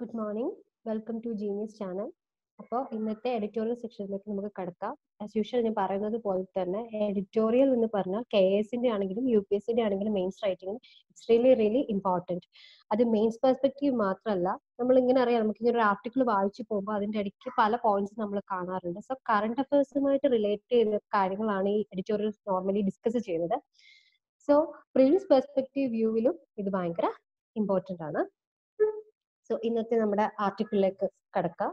Good morning welcome to genius channel അപ്പോൾ ഇന്നത്തെ editorial സെക്ഷനിലേക്ക് നമുക്ക് കടക്കാം ആസ് യൂഷ്വൽ ഞാൻ പറയുന്നത് പോലെ തന്നെ എഡിറ്റോറിയൽ എന്ന് പറഞ്ഞാൽ കെ എസിന്റെ ആണെങ്കിലും യു പി എസ് സിന്റെ ആണെങ്കിലും മെയിൻസ് റൈറ്റിംഗിന് ഇറ്റ്സ് റിയലി റിയലി ഇമ്പോർട്ടൻറ്റ് അത് മെയിൻസ് പെർസ്പെക്റ്റീവ് മാത്രമല്ല നമ്മൾ ഇങ്ങനെ അറിയാം നമുക്ക് ഇങ്ങനെ ഒരു ആർട്ടിക്കിൾ വായിച്ചു പോകുമ്പോൾ അതിന്റെ ഇടയ്ക്ക് പല പോയിന്റ്സ് നമ്മൾ കാണാറുണ്ട് സോ കറണ്ട് അഫയേഴ്സുമായിട്ട് റിലേറ്റ് ചെയ്ത കാര്യങ്ങളാണ് ഈ എഡിറ്റോറിയൽ നോർമലി ഡിസ്കസ് ചെയ്യുന്നത് സോ പ്രിലിംസ് പെർസ്പെക്റ്റീവ് വ്യൂവിലും ഇത് ഭയങ്കര ഇമ്പോർട്ടൻ്റ് ആണ് സോ ഇന്നത്തെ നമ്മുടെ ആർട്ടിക്കിളിലേക്ക് കടക്കാം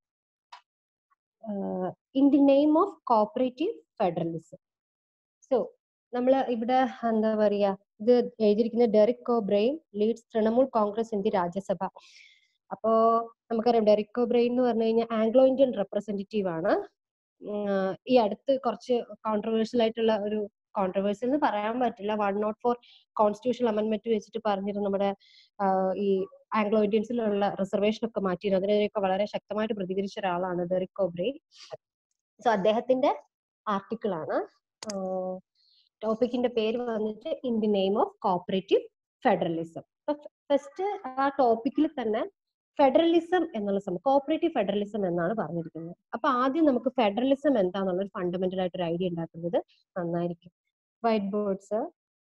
in the name of cooperative federalism so നമ്മൾ ഇവിടെ എന്താ പറയാ ഇത് എഴുതിയിരിക്കുന്ന Derek O'Brien leads Trinamool Congress in the Rajya Sabha അപ്പോ നമുക്കറിയാം ഡെറിക് കോബ്രെയിൻ എന്ന് പറഞ്ഞു കഴിഞ്ഞാൽ ആംഗ്ലോ ഇന്ത്യൻ റെപ്രസെന്റേറ്റീവ് ആണ് ഈ അടുത്ത് കുറച്ച് കോൺട്രവേഴ്ഷ്യൽ ആയിട്ടുള്ള ഒരു കോൺട്രവേഴ്സി എന്ന് പറയാൻ പറ്റില്ല one nought four constitutional amendment വെച്ചിട്ട് പറഞ്ഞിരുന്നു നമ്മുടെ ഈ ആംഗ്ലോ ഇന്ത്യൻസിലുള്ള റിസർവേഷൻ ഒക്കെ മാറ്റിയിരുന്നു അതിനെതിരെയൊക്കെ വളരെ ശക്തമായിട്ട് പ്രതികരിച്ച ഒരാളാണ് ഡെറിക് കോബ്രെയിൻ സോ അദ്ദേഹത്തിന്റെ ആർട്ടിക്കിൾ ആണ് ടോപ്പിക്കിന്റെ പേര് വന്നിട്ട് in the name of cooperative federalism first ആ ടോപ്പിക്കിൽ തന്നെ ഫെഡറലിസം എന്നുള്ള സംഭവം കോപ്പറേറ്റീവ് ഫെഡറലിസം എന്നാണ് പറഞ്ഞിരിക്കുന്നത് അപ്പൊ ആദ്യം നമുക്ക് ഫെഡറലിസം എന്താന്നുള്ള ഒരു ഫണ്ടമെന്റൽ ആയിട്ട് ഒരു ഐഡിയ ഉണ്ടാക്കുന്നത് നന്നായിരിക്കും വൈറ്റ് ബോർഡ്സ്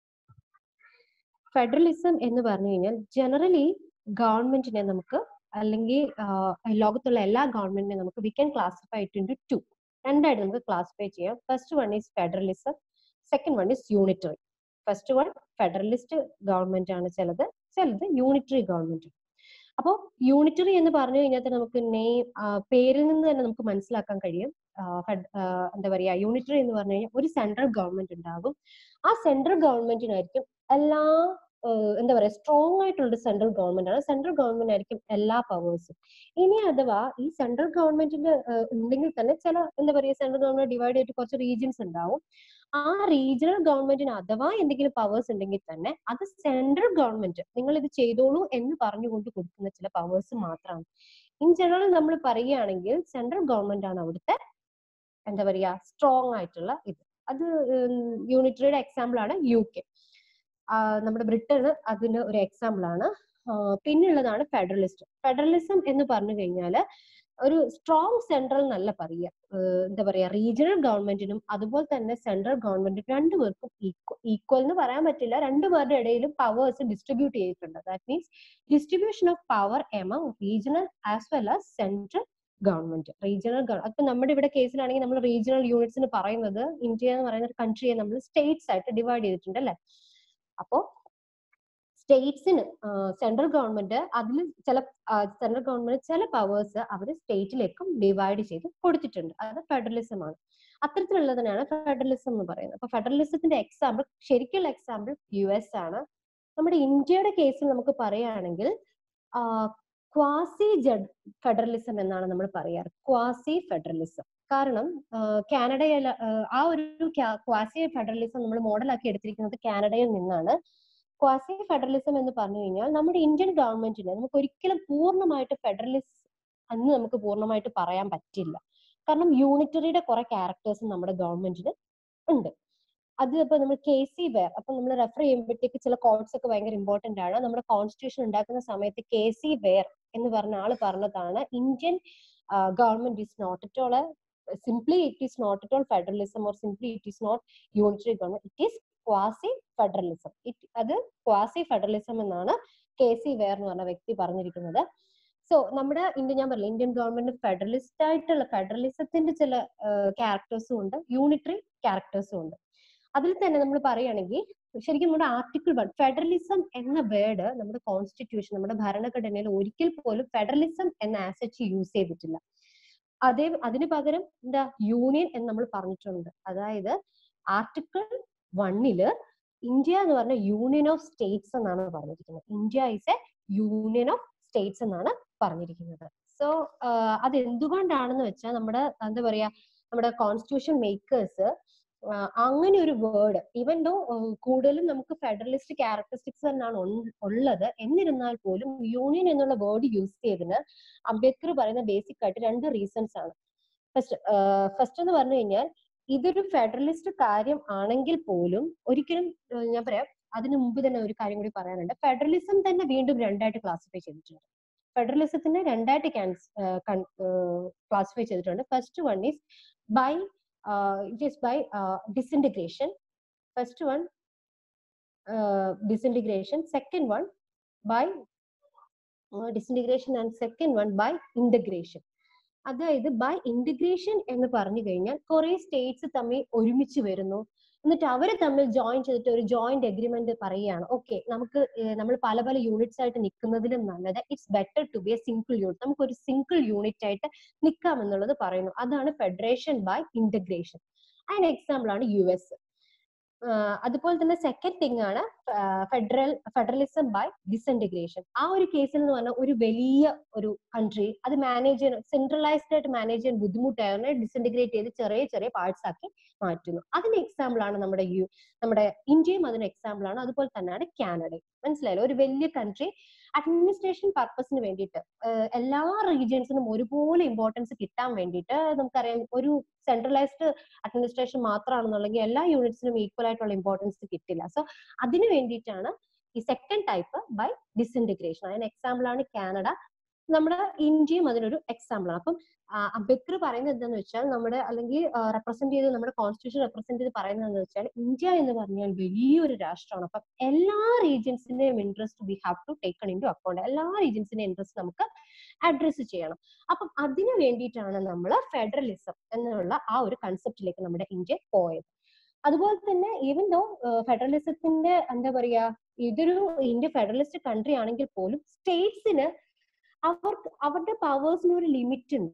ഫെഡറലിസം എന്ന് പറഞ്ഞു കഴിഞ്ഞാൽ ജനറലി ഗവൺമെന്റിനെ നമുക്ക് അല്ലെങ്കിൽ ലോകത്തുള്ള എല്ലാ ഗവൺമെന്റിനെ നമുക്ക് we can classify it into two രണ്ടായിട്ട് നമുക്ക് ക്ലാസിഫൈ ചെയ്യാം first one is federalism second one is unitary first one federalist government ആണ് ചിലത് ചിലത് യൂണിറ്ററി ഗവൺമെന്റ് അപ്പോൾ യൂണിറ്ററി എന്ന് പറഞ്ഞു കഴിഞ്ഞാൽ നമുക്ക് നെയിം പേരിൽ നിന്ന് തന്നെ നമുക്ക് മനസ്സിലാക്കാൻ കഴിയും എന്താ പറയാ യൂണിറ്ററി എന്ന് പറഞ്ഞു കഴിഞ്ഞാൽ ഒരു സെൻട്രൽ ഗവൺമെന്റ് ഉണ്ടാകും ആ സെൻട്രൽ ഗവൺമെന്റിനായിരിക്കും എല്ലാ എന്താ പറയാ സ്ട്രോങ് ആയിട്ടുള്ള സെൻട്രൽ ഗവൺമെന്റ് ആണ് സെൻട്രൽ ഗവൺമെന്റ് ആയിരിക്കും എല്ലാ പവേഴ്സും ഇനി അഥവാ ഈ സെൻട്രൽ ഗവൺമെന്റിന്റെ ഉണ്ടെങ്കിൽ തന്നെ ചില എന്താ പറയാ സെൻട്രൽ ഗവൺമെന്റ് ഡിവൈഡ് ചെയ്തിട്ട് കുറച്ച് റീജിയൻസ് ഉണ്ടാവും ആ റീജിയണൽ ഗവൺമെന്റിന് അഥവാ എന്തെങ്കിലും പവേഴ്സ് ഉണ്ടെങ്കിൽ തന്നെ അത് സെൻട്രൽ ഗവൺമെന്റ് നിങ്ങൾ ഇത് ചെയ്തോളൂ എന്ന് പറഞ്ഞുകൊണ്ട് കൊടുക്കുന്ന ചില പവേഴ്സ് മാത്രമാണ് ഇൻ ജനറൽ നമ്മൾ പറയുകയാണെങ്കിൽ സെൻട്രൽ ഗവൺമെന്റ് ആണ് അവിടുത്തെ എന്താ പറയാ സ്ട്രോങ് ആയിട്ടുള്ള ഇത് അത് യൂണിറ്ററിയുടെ എക്സാമ്പിൾ ആണ് യു കെ നമ്മുടെ ബ്രിട്ടന് അതിന് ഒരു എക്സാമ്പിൾ ആണ് പിന്നുള്ളതാണ് ഫെഡറലിസ്റ്റ് ഫെഡറലിസം എന്ന് പറഞ്ഞു കഴിഞ്ഞാൽ ഒരു സ്ട്രോങ് സെൻട്രൽ എന്നല്ല പറയുക എന്താ പറയാ റീജിയണൽ ഗവൺമെന്റിനും അതുപോലെ തന്നെ സെൻട്രൽ ഗവൺമെന്റിനും രണ്ടുപേർക്കും ഈക്വൽ എന്ന് പറയാൻ പറ്റില്ല രണ്ടുപേരുടെ ഇടയിലും പവേഴ്സ് ഡിസ്ട്രിബ്യൂട്ട് ചെയ്തിട്ടുണ്ട് that means distribution of power among regional as well as central government regional അപ്പൊ നമ്മുടെ ഇവിടെ കേസിലാണെങ്കിൽ നമ്മൾ റീജിയണൽ യൂണിറ്റ്സിന് പറയുന്നത് ഇന്ത്യ എന്ന് പറയുന്ന ഒരു കൺട്രിയെ നമ്മൾ സ്റ്റേറ്റ്സ് ആയിട്ട് ഡിവൈഡ് ചെയ്തിട്ടുണ്ട് അല്ലെ അപ്പോ സ്റ്റേറ്റ്സിന് സെൻട്രൽ ഗവൺമെന്റ് അതിൽ ചില സെൻട്രൽ ഗവൺമെന്റ് ചില പവേഴ്സ് അവർ സ്റ്റേറ്റിലേക്കും ഡിവൈഡ് ചെയ്ത് കൊടുത്തിട്ടുണ്ട് അത് ഫെഡറലിസം ആണ് അത്തരത്തിലുള്ളതിനാണ് ഫെഡറലിസം എന്ന് പറയുന്നത് അപ്പൊ ഫെഡറലിസത്തിന്റെ എക്സാമ്പിൾ ശരിക്കുള്ള എക്സാമ്പിൾ യു എസ് ആണ് നമ്മുടെ ഇന്ത്യയുടെ കേസിൽ നമുക്ക് പറയുകയാണെങ്കിൽ ക്വാസി ജഡ് ഫെഡറലിസം എന്നാണ് നമ്മൾ പറയാറ് ക്വാസി ഫെഡറലിസം കാരണം കാനഡയിൽ ആ ഒരു ക്വാസി ഫെഡറലിസം നമ്മൾ മോഡലാക്കി എടുത്തിരിക്കുന്നത് കാനഡയിൽ നിന്നാണ് ക്വാസി ഫെഡറലിസം എന്ന് പറഞ്ഞു കഴിഞ്ഞാൽ നമ്മുടെ ഇന്ത്യൻ ഗവൺമെന്റിന് നമുക്ക് ഒരിക്കലും പൂർണ്ണമായിട്ട് ഫെഡറലിസ്റ്റ് എന്ന് നമുക്ക് പൂർണ്ണമായിട്ട് പറയാൻ പറ്റില്ല കാരണം യൂണിറ്ററിയുടെ കുറെ ക്യാരക്ടേഴ്സ് നമ്മുടെ ഗവൺമെന്റിന് ഉണ്ട് അത് ഇപ്പൊ നമ്മൾ കെ സി വെയർ അപ്പൊ നമ്മൾ റെഫർ ചെയ്യുമ്പോഴത്തേക്ക് ചില കോഡ്സ് ഒക്കെ ഭയങ്കര ഇമ്പോർട്ടന്റ് ആണ് നമ്മുടെ കോൺസ്റ്റിറ്റ്യൂഷൻ ഉണ്ടാക്കുന്ന സമയത്ത് കെ സി വെയർ എന്ന് പറഞ്ഞ ആള് പറഞ്ഞതാണ് Indian government is not at all simply it is not at all federalism or simply it is not unitary government it is quasi federalism അത് ക്വാസി ഫെഡറലിസം എന്നാണ് കെ സി വെയർ എന്ന് പറഞ്ഞ വ്യക്തി പറഞ്ഞിരിക്കുന്നത് സോ നമ്മുടെ ഇന്ത്യ ഞാൻ പറഞ്ഞില്ല Indian government federalist ആയിട്ടുള്ള ഫെഡറലിസത്തിന്റെ ചില ക്യാരക്ടേഴ്സും ഉണ്ട് യൂണിറ്ററി ക്യാരക്ടേഴ്സും ഉണ്ട് അതിൽ തന്നെ നമ്മൾ പറയുകയാണെങ്കിൽ ശരിക്കും നമ്മുടെ ആർട്ടിക്കിൾ വൺ ഫെഡറലിസം എന്ന വേർഡ് നമ്മുടെ കോൺസ്റ്റിറ്റ്യൂഷൻ നമ്മുടെ ഭരണഘടനയിൽ ഒരിക്കൽ പോലും ഫെഡറലിസം എന്ന ആസച്ച് യൂസ് ചെയ്തിട്ടില്ല അതേ അതിന് പകരം എന്താ യൂണിയൻ എന്ന് നമ്മൾ പറഞ്ഞിട്ടുണ്ട് അതായത് ആർട്ടിക്കിൾ വണ്ണില് ഇന്ത്യ എന്ന് പറഞ്ഞ യൂണിയൻ ഓഫ് സ്റ്റേറ്റ്സ് എന്നാണ് പറഞ്ഞിരിക്കുന്നത് India is a union of states എന്നാണ് പറഞ്ഞിരിക്കുന്നത് സോ അത് എന്തുകൊണ്ടാണെന്ന് വെച്ചാൽ നമ്മുടെ എന്താ പറയാ നമ്മുടെ കോൺസ്റ്റിറ്റ്യൂഷൻ മേക്കേഴ്സ് അങ്ങനെ ഒരു വേർഡ് ഈവൻ ദോ കൂടുതലും നമുക്ക് ഫെഡറലിസ്റ്റ് ക്യാരക്ടറിസ്റ്റിക്സ് തന്നെയാണ് ഉള്ളത് എന്നിരുന്നാൽ പോലും യൂണിയൻ എന്നുള്ള വേർഡ് യൂസ് ചെയ്തതിന് അംബേദ്കർ പറയുന്ന ബേസിക് ആയിട്ട് രണ്ട് റീസൺസ് ആണ് ഫസ്റ്റ് ഫസ്റ്റ് എന്ന് പറഞ്ഞു കഴിഞ്ഞാൽ ഇതൊരു ഫെഡറലിസ്റ്റ് കാര്യം ആണെങ്കിൽ പോലും ഒരിക്കലും ഞാൻ പറയാം അതിനു മുമ്പ് തന്നെ ഒരു കാര്യം കൂടി പറയാനുണ്ട് ഫെഡറലിസം തന്നെ വീണ്ടും രണ്ടായിട്ട് ക്ലാസിഫൈ ചെയ്തിട്ടുണ്ട് ഫെഡറലിസത്തിനെ രണ്ടായിട്ട് ക്ലാസിഫൈ ചെയ്തിട്ടുണ്ട് first one is by it is by disintegration first one disintegration second one by disintegration and second one by integration അതായത് ബൈ ഇന്റഗ്രേഷൻ എന്ന് പറഞ്ഞു കഴിഞ്ഞാൽ കുറെ സ്റ്റേറ്റ്സ് തമ്മിൽ ഒരുമിച്ച് വരുന്നു എന്നിട്ട് അവർ തമ്മിൽ ജോയിൻ ചെയ്തിട്ട് ഒരു ജോയിന്റ് എഗ്രിമെന്റ് പറയുകയാണ് ഓക്കെ നമുക്ക് നമ്മൾ പല പല യൂണിറ്റ്സ് ആയിട്ട് നിൽക്കുന്നതിലും നല്ലത് it's better to be a single unit നമുക്ക് ഒരു സിംഗിൾ യൂണിറ്റ് ആയിട്ട് നിൽക്കാം എന്നുള്ളത് പറയുന്നു അതാണ് ഫെഡറേഷൻ ബൈ ഇന്റഗ്രേഷൻ അതിന് എക്സാമ്പിൾ ആണ് യു എസ് അതുപോലെ തന്നെ സെക്കൻഡ് തിങ് ആണ് ഫെഡറൽ ഫെഡറലിസം ബൈ ഡിസെൻറ്റിഗ്രേഷൻ ആ ഒരു കേസിൽ എന്ന് പറഞ്ഞാൽ ഒരു വലിയ ഒരു കൺട്രി അത് മാനേജ് ചെയ്യാൻ സെൻട്രലൈസ്ഡ് ആയിട്ട് മാനേജ് ചെയ്യാൻ ബുദ്ധിമുട്ടായതുകൊണ്ട് ഡിസെൻറ്റിഗ്രേറ്റ് ചെയ്ത് ചെറിയ ചെറിയ പാർട്സ് ആക്കി മാറ്റുന്നു അതിന് എക്സാമ്പിൾ ആണ് നമ്മുടെ യു നമ്മുടെ ഇന്ത്യയും അതിന് എക്സാമ്പിൾ ആണ് അതുപോലെ തന്നെയാണ് കാനഡയും മനസ്സിലായല്ലോ ഒരു വലിയ കൺട്രി അഡ്മിനിസ്ട്രേഷൻ പർപ്പസിന് വേണ്ടിയിട്ട് എല്ലാ റീജിയൻസിനും ഒരുപോലെ ഇമ്പോർട്ടൻസ് കിട്ടാൻ വേണ്ടിയിട്ട് നമുക്കറിയാം ഒരു സെൻട്രലൈസ്ഡ് അഡ്മിനിസ്ട്രേഷൻ മാത്രമാണെന്നുണ്ടെങ്കിൽ എല്ലാ യൂണിറ്റ്സിനും ഈക്വൽ ആയിട്ടുള്ള ഇമ്പോർട്ടൻസ് കിട്ടില്ല സോ അതിന് വേണ്ടിയിട്ടാണ് ഈ സെക്കൻഡ് ടൈപ്പ് ബൈ ഡിസിൻറ്റിഗ്രേഷൻ അതിന് എക്സാമ്പിൾ ആണ് കാനഡ നമ്മുടെ ഇന്ത്യയും അതിനൊരു എക്സാമ്പിൾ ആണ് അപ്പം അംബേദ്കർ പറയുന്നത് എന്താന്ന് വെച്ചാൽ നമ്മുടെ അല്ലെങ്കിൽ റെപ്രസെന്റ് ചെയ്ത് നമ്മുടെ കോൺസ്റ്റിറ്റ്യൂഷൻ റെപ്രസെന്റ് ചെയ്ത് പറയുന്നത് എന്താണെന്ന് വെച്ചാൽ ഇന്ത്യ എന്ന് പറഞ്ഞാൽ വലിയൊരു രാഷ്ട്രമാണ് അപ്പം എല്ലാ റീജിയൻസിന്റെയും interest we have to taken into account എല്ലാ റീജിയൻസിന്റെ ഇൻട്രസ്റ്റ് നമുക്ക് അഡ്രസ്സ് ചെയ്യണം അപ്പം അതിനു വേണ്ടിയിട്ടാണ് നമ്മൾ ഫെഡറലിസം എന്നുള്ള ആ ഒരു കൺസെപ്റ്റിലേക്ക് നമ്മുടെ ഇന്ത്യ പോയത് അതുപോലെ തന്നെ ഈവൻ ദോ ഫെഡറലിസത്തിന്റെ എന്താ പറയാ ഇതൊരു ഇന്ത്യ ഫെഡറലിസ്റ്റ് കൺട്രി ആണെങ്കിൽ പോലും സ്റ്റേറ്റ്സിന് അവർക്ക് അവരുടെ പവേഴ്സിന് ഒരു ലിമിറ്റ് ഉണ്ട്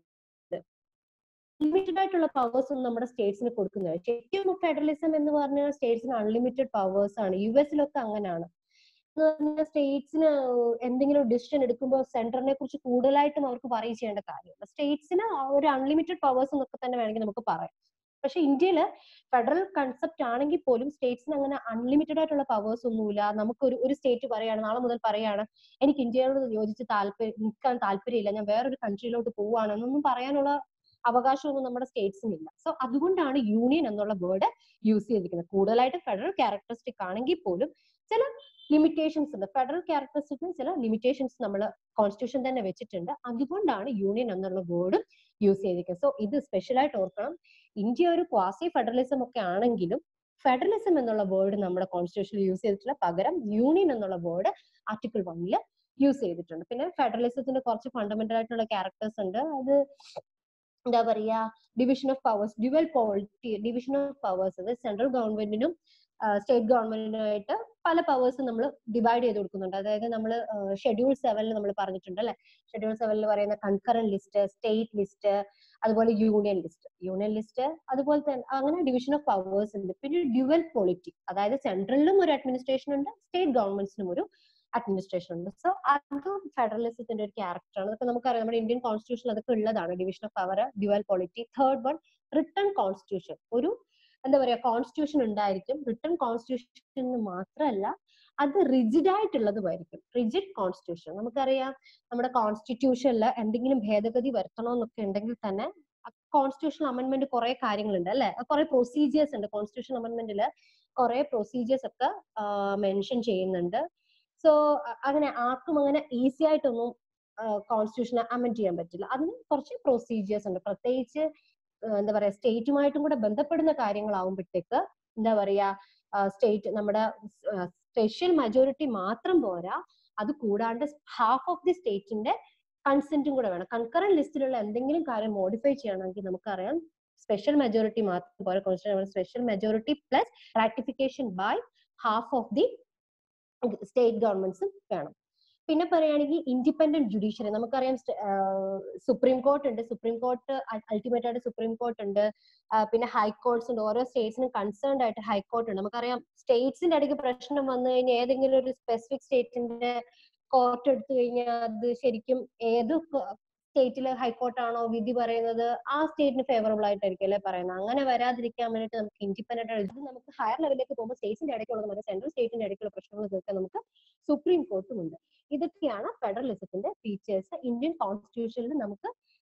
ലിമിറ്റഡ് ആയിട്ടുള്ള പവേഴ്സ് ഒന്നും നമ്മുടെ സ്റ്റേറ്റ്സിന് കൊടുക്കുന്നത് ശരിക്കും ഫെഡറലിസം എന്ന് പറഞ്ഞാൽ സ്റ്റേറ്റ്സിന് അൺലിമിറ്റഡ് പവേഴ്സ് ആണ് യു എസിലൊക്കെ അങ്ങനെയാണ് സ്റ്റേറ്റ്സിന് എന്തെങ്കിലും ഡിസിഷൻ എടുക്കുമ്പോൾ സെൻട്രലിനെ കുറിച്ച് കൂടുതലായിട്ടും അവർക്ക് പറയും ചെയ്യേണ്ട കാര്യമില്ല സ്റ്റേറ്റ്സിന് ഒരു അൺലിമിറ്റഡ് പവേഴ്സ് എന്നൊക്കെ തന്നെ വേണമെങ്കിൽ നമുക്ക് പറയാം പക്ഷെ ഇന്ത്യയിൽ ഫെഡറൽ കൺസെപ്റ്റ് ആണെങ്കിൽ പോലും സ്റ്റേറ്റ്സിന് അങ്ങനെ അൺലിമിറ്റഡ് ആയിട്ടുള്ള പവേഴ്സ് ഒന്നുമില്ല നമുക്ക് ഒരു ഒരു സ്റ്റേറ്റ് പറയാണ് നാളെ മുതൽ പറയാണ് എനിക്ക് ഇന്ത്യയോട് യോജിച്ച് താല്പര്യം നിൽക്കാൻ താല്പര്യമില്ല ഞാൻ വേറൊരു കൺട്രിയിലോട്ട് പോവാണെന്നൊന്നും പറയാനുള്ള അവകാശമൊന്നും നമ്മുടെ സ്റ്റേറ്റ്സിനില്ല സോ അതുകൊണ്ടാണ് യൂണിയൻ എന്നുള്ള വേർഡ് യൂസ് ചെയ്തിരിക്കുന്നത് കൂടുതലായിട്ട് ഫെഡറൽ ക്യാരക്ടറിസ്റ്റിക് ആണെങ്കിൽ പോലും ചില ലിമിറ്റേഷൻസ് ഉണ്ട് ഫെഡറൽ ക്യാരക്ടറിസ്റ്റിക്സിന് ചില ലിമിറ്റേഷൻസ് നമ്മൾ കോൺസ്റ്റിറ്റ്യൂഷൻ തന്നെ വെച്ചിട്ടുണ്ട് അതുകൊണ്ടാണ് യൂണിയൻ എന്നുള്ള വേർഡ് യൂസ് ചെയ്തിരിക്കുന്നത് സോ ഇത് സ്പെഷ്യലായിട്ട് ഓർക്കണം ഇന്ത്യ ഒരു ക്വാസി ഫെഡറലിസം ഒക്കെ ആണെങ്കിലും ഫെഡറലിസം എന്നുള്ള വേർഡ് നമ്മുടെ കോൺസ്റ്റിറ്റ്യൂഷനിൽ യൂസ് ചെയ്തിട്ടില്ല പകരം യൂണിയൻ എന്നുള്ള വേർഡ് ആർട്ടിക്കിൾ വണ്ണിൽ യൂസ് ചെയ്തിട്ടുണ്ട് പിന്നെ ഫെഡറലിസത്തിന്റെ കുറച്ച് ഫണ്ടമെന്റൽ ആയിട്ടുള്ള ക്യാരക്ടേഴ്സ് ഉണ്ട് അത് എന്താ പറയാ division of powers dual polity division of powers അത് സെൻട്രൽ ഗവൺമെന്റിനും സ്റ്റേറ്റ് ഗവൺമെന്റിനായിട്ട് പല പവേഴ്സും നമ്മൾ ഡിവൈഡ് ചെയ്ത് കൊടുക്കുന്നുണ്ട് അതായത് നമ്മൾ ഷെഡ്യൂൾ സെവനിൽ നമ്മൾ പറഞ്ഞിട്ടുണ്ട് അല്ലെ ഷെഡ്യൂൾ സെവനിൽ പറയുന്ന കൺകറന്റ് ലിസ്റ്റ് സ്റ്റേറ്റ് ലിസ്റ്റ് അതുപോലെ യൂണിയൻ ലിസ്റ്റ് യൂണിയൻ ലിസ്റ്റ് അതുപോലെ തന്നെ അങ്ങനെ ഡിവിഷൻ ഓഫ് പവേഴ്സ് ഉണ്ട് പിന്നെ ഡ്യുവൽ പൊളിറ്റി അതായത് സെൻട്രലിലും ഒരു അഡ്മിനിസ്ട്രേഷൻ ഉണ്ട് സ്റ്റേറ്റ് ഗവൺമെന്റ്സിനും ഒരു അഡ്മിനിസ്ട്രേഷൻ ഉണ്ട് സോ അതും ഫെഡറലിസത്തിന്റെ ഒരു ക്യാരക്ടറാണ് അതൊക്കെ നമുക്കറിയാം നമ്മുടെ ഇന്ത്യൻ കോൺസ്റ്റിറ്റ്യൂഷൻ അതൊക്കെ ഉള്ളതാണ് division of power dual polity third one written constitution ഒരു എന്താ പറയാ കോൺസ്റ്റിറ്റ്യൂഷൻ ഉണ്ടായിരിക്കും റിട്ടേൺ കോൺസ്റ്റിറ്റ്യൂഷൻ മാത്രമല്ല അത് റിജിഡ് ആയിട്ടുള്ളതുമായിരിക്കും റിജിഡ് കോൺസ്റ്റിറ്റ്യൂഷൻ നമുക്കറിയാം നമ്മുടെ കോൺസ്റ്റിറ്റ്യൂഷനിൽ എന്തെങ്കിലും ഭേദഗതി വരുത്തണമെന്നൊക്കെ ഉണ്ടെങ്കിൽ തന്നെ കോൺസ്റ്റിറ്റ്യൂഷൻ അമെന്റ്മെന്റ് കുറെ കാര്യങ്ങളുണ്ട് അല്ലെ കുറെ പ്രൊസീജിയേഴ്സ് ഉണ്ട് കോൺസ്റ്റിറ്റ്യൂഷൻ അമെന്റ്മെന്റിൽ കുറെ പ്രൊസീജിയേഴ്സ് ഒക്കെ മെൻഷൻ ചെയ്യുന്നുണ്ട് സോ അങ്ങനെ ആർക്കും അങ്ങനെ ഈസി ആയിട്ടൊന്നും കോൺസ്റ്റിറ്റ്യൂഷൻ അമെന്റ് ചെയ്യാൻ പറ്റില്ല അതിന് കുറച്ച് പ്രൊസീജിയേഴ്സ് ഉണ്ട് പ്രത്യേകിച്ച് എന്താ പറയാ സ്റ്റേറ്റുമായിട്ടും കൂടെ ബന്ധപ്പെടുന്ന കാര്യങ്ങളാവുമ്പോഴത്തേക്ക് എന്താ പറയാ സ്റ്റേറ്റ് നമ്മുടെ സ്പെഷ്യൽ മെജോറിറ്റി മാത്രം പോരാ അത് കൂടാണ്ട് ഹാഫ് ഓഫ് ദി സ്റ്റേറ്റിന്റെ കൺസെന്റും കൂടെ വേണം കൺകറന്റ് ലിസ്റ്റിലുള്ള എന്തെങ്കിലും കാര്യം മോഡിഫൈ ചെയ്യണമെങ്കിൽ നമുക്കറിയാം സ്പെഷ്യൽ മെജോറിറ്റി മാത്രം പോരാ constitution special majority plus ratification by half of the state ഗവൺമെന്റ്സും വേണം പിന്നെ പറയുകയാണെങ്കിൽ ഇൻഡിപെൻഡന്റ് ജുഡീഷ്യറി നമുക്കറിയാം സുപ്രീം കോർട്ട് ഉണ്ട് സുപ്രീം കോർട്ട് അൾട്ടിമേറ്റ് ആയിട്ട് സുപ്രീം കോർട്ട് ഉണ്ട് പിന്നെ ഹൈക്കോർട്ട്സ് ഉണ്ട് ഓരോ സ്റ്റേറ്റ്സിനും കൺസേൺഡ് ആയിട്ട് ഹൈക്കോർട്ട് ഉണ്ട് നമുക്കറിയാം സ്റ്റേറ്റ്സിന്റെ ഇടയ്ക്ക് പ്രശ്നം വന്നു കഴിഞ്ഞാൽ ഏതെങ്കിലും ഒരു സ്പെസിഫിക് സ്റ്റേറ്റിന്റെ കോർട്ട് എടുത്തു കഴിഞ്ഞാൽ അത് ശരിക്കും ഏത് സ്റ്റേറ്റിലെ ഹൈക്കോർട്ടാണോ വിധി പറയുന്നത് ആ സ്റ്റേറ്റിന് ഫേവറബിൾ ആയിട്ടായിരിക്കും അല്ലെ പറയുന്നത് അങ്ങനെ വരാതിരിക്കാൻ വേണ്ടിയിട്ട് നമുക്ക് ഇൻഡിപെൻഡന്റ് ആയിട്ട് ഇത് നമുക്ക് ഹയർ ലെവലിലേക്ക് പോകുമ്പോൾ സ്റ്റേറ്റിന്റെ ഇടയ്ക്കുള്ളത് മറ്റേ സെൻട്രൽ സ്റ്റേറ്റിന്റെ ഇടയ്ക്കുള്ള പ്രശ്നങ്ങൾ തീർക്കാൻ നമുക്ക് സുപ്രീം കോർട്ടും ഉണ്ട് ഇതൊക്കെയാണ് ഫെഡറലിസത്തിന്റെ ഫീച്ചേഴ്സ് ഇന്ത്യൻ കോൺസ്റ്റിറ്റ്യൂഷനിൽ നമുക്ക്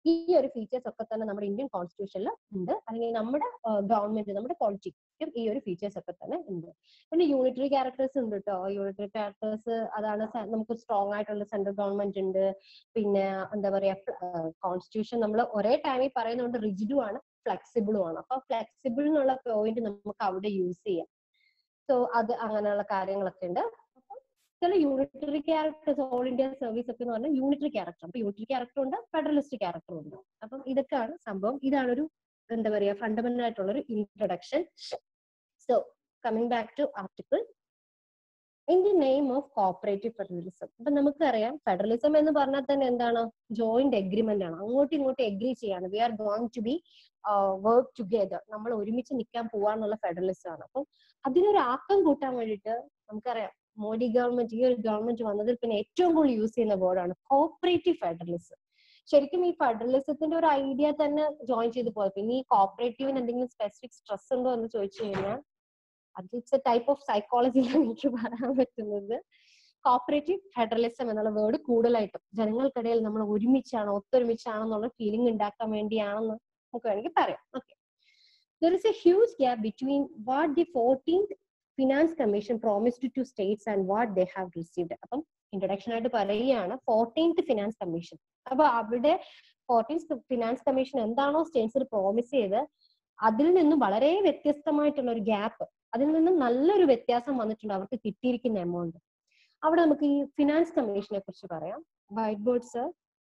ഈ ഒരു ഫീച്ചേഴ്സ് ഒക്കെ തന്നെ നമ്മുടെ ഇന്ത്യൻ കോൺസ്റ്റിറ്റ്യൂഷനിൽ ഉണ്ട് അല്ലെങ്കിൽ നമ്മുടെ ഗവൺമെന്റ് നമ്മുടെ പോളിറ്റിക്കും ഈ ഒരു ഫീച്ചേഴ്സ് ഒക്കെ തന്നെ ഉണ്ട് പിന്നെ യൂണിറ്ററി ക്യാരക്ടേഴ്സ് ഉണ്ട് കേട്ടോ യൂണിറ്ററി ക്യാരക്ടേഴ്സ് അതാണ് സ- നമുക്ക് സ്ട്രോങ് ആയിട്ടുള്ള സെൻട്രൽ ഗവൺമെന്റ് ഉണ്ട് പിന്നെ എന്താ പറയാ കോൺസ്റ്റിറ്റ്യൂഷൻ നമ്മൾ ഒരേ ടൈമിൽ പറയുന്നതുകൊണ്ട് റിജിഡും ആണ് ഫ്ലെക്സിബിളും ആണ് അപ്പൊ ഫ്ലെക്സിബിൾ എന്നുള്ള പോയിന്റ് നമുക്ക് അവിടെ യൂസ് ചെയ്യാം സോ അത് അങ്ങനെയുള്ള കാര്യങ്ങളൊക്കെ ഉണ്ട് അപ്പം ചില unitary characters all India service ഒക്കെ എന്ന് പറഞ്ഞാൽ യൂണിറ്ററി ക്യാരക്ടർ അപ്പൊ യൂണിറ്ററി ക്യാരക്ടർ ഉണ്ട് ഫെഡറലിസ്റ്റ് ക്യാരക്ടർ ഉണ്ട് അപ്പം ഇതൊക്കെയാണ് സംഭവം ഇതാണ് ഒരു എന്താ പറയാ ഫണ്ടമെന്റൽ ആയിട്ടുള്ള ഒരു introduction so coming back to article in the name of cooperative federalism അപ്പൊ നമുക്കറിയാം ഫെഡറലിസം എന്ന് പറഞ്ഞാൽ തന്നെ എന്താണ് ജോയിന്റ് എഗ്രിമെന്റ് ആണ് അങ്ങോട്ടും ഇങ്ങോട്ടും എഗ്രി ചെയ്യാണ് we are going to be work together നമ്മൾ ഒരുമിച്ച് നിൽക്കാൻ പോവാന്നുള്ള ഫെഡറലിസം ആണ് അപ്പം അതിനൊരു ആക്കം കൂട്ടാൻ വേണ്ടിയിട്ട് നമുക്കറിയാം മോഡി ഗവൺമെന്റ് ഈ ഒരു ഗവൺമെന്റ് വന്നതിൽ പിന്നെ ഏറ്റവും കൂടുതൽ യൂസ് ചെയ്യുന്ന വേർഡാണ് കോപ്പറേറ്റീവ് ഫെഡറലിസം ശരിക്കും ഈ ഫെഡറലിസത്തിന്റെ ഒരു ഐഡിയ തന്നെ ജോയിൻ ചെയ്ത് പോയത് പിന്നെ ഈ കോപ്പറേറ്റീവിന് എന്തെങ്കിലും സ്പെസിഫിക് സ്ട്രെസ് ഉണ്ടോ എന്ന് ചോദിച്ചു കഴിഞ്ഞാൽ അത് ഇറ്റ്സ് എ ടൈപ്പ് ഓഫ് സൈക്കോളജിയിലാണ് എനിക്ക് പറയാൻ പറ്റുന്നത് കോപ്പറേറ്റീവ് ഫെഡറലിസം എന്നുള്ള വേർഡ് കൂടുതലായിട്ടും ജനങ്ങൾക്കിടയിൽ നമ്മൾ ഒരുമിച്ചാണ് ഒത്തൊരുമിച്ചാണെന്നുള്ള ഫീലിംഗ് ഉണ്ടാക്കാൻ വേണ്ടിയാണെന്ന് നമുക്ക് വേണമെങ്കിൽ പറയാം okay there is a huge gap between what the fourteenth finance commission promised to states and what they have received അപ്പം ഇൻട്രൊഡക്ഷൻ ആയിട്ട് പറയുകയാണ് ഫോർട്ടീൻത് ഫിനാൻസ് കമ്മീഷൻ അപ്പൊ അവിടെ ഫോർട്ടീൻത് ഫിനാൻസ് കമ്മീഷൻ എന്താണോ സ്റ്റേറ്റ്സിന് പ്രോമിസ് ചെയ്ത് അതിൽ നിന്നും വളരെ വ്യത്യസ്തമായിട്ടുള്ള ഒരു ഗ്യാപ്പ് അതിൽ നിന്നും നല്ലൊരു വ്യത്യാസം വന്നിട്ടുണ്ട് അവർക്ക് കിട്ടിയിരിക്കുന്ന എമൗണ്ട് അവിടെ നമുക്ക് ഈ ഫിനാൻസ് കമ്മീഷനെ കുറിച്ച് പറയാം white board sir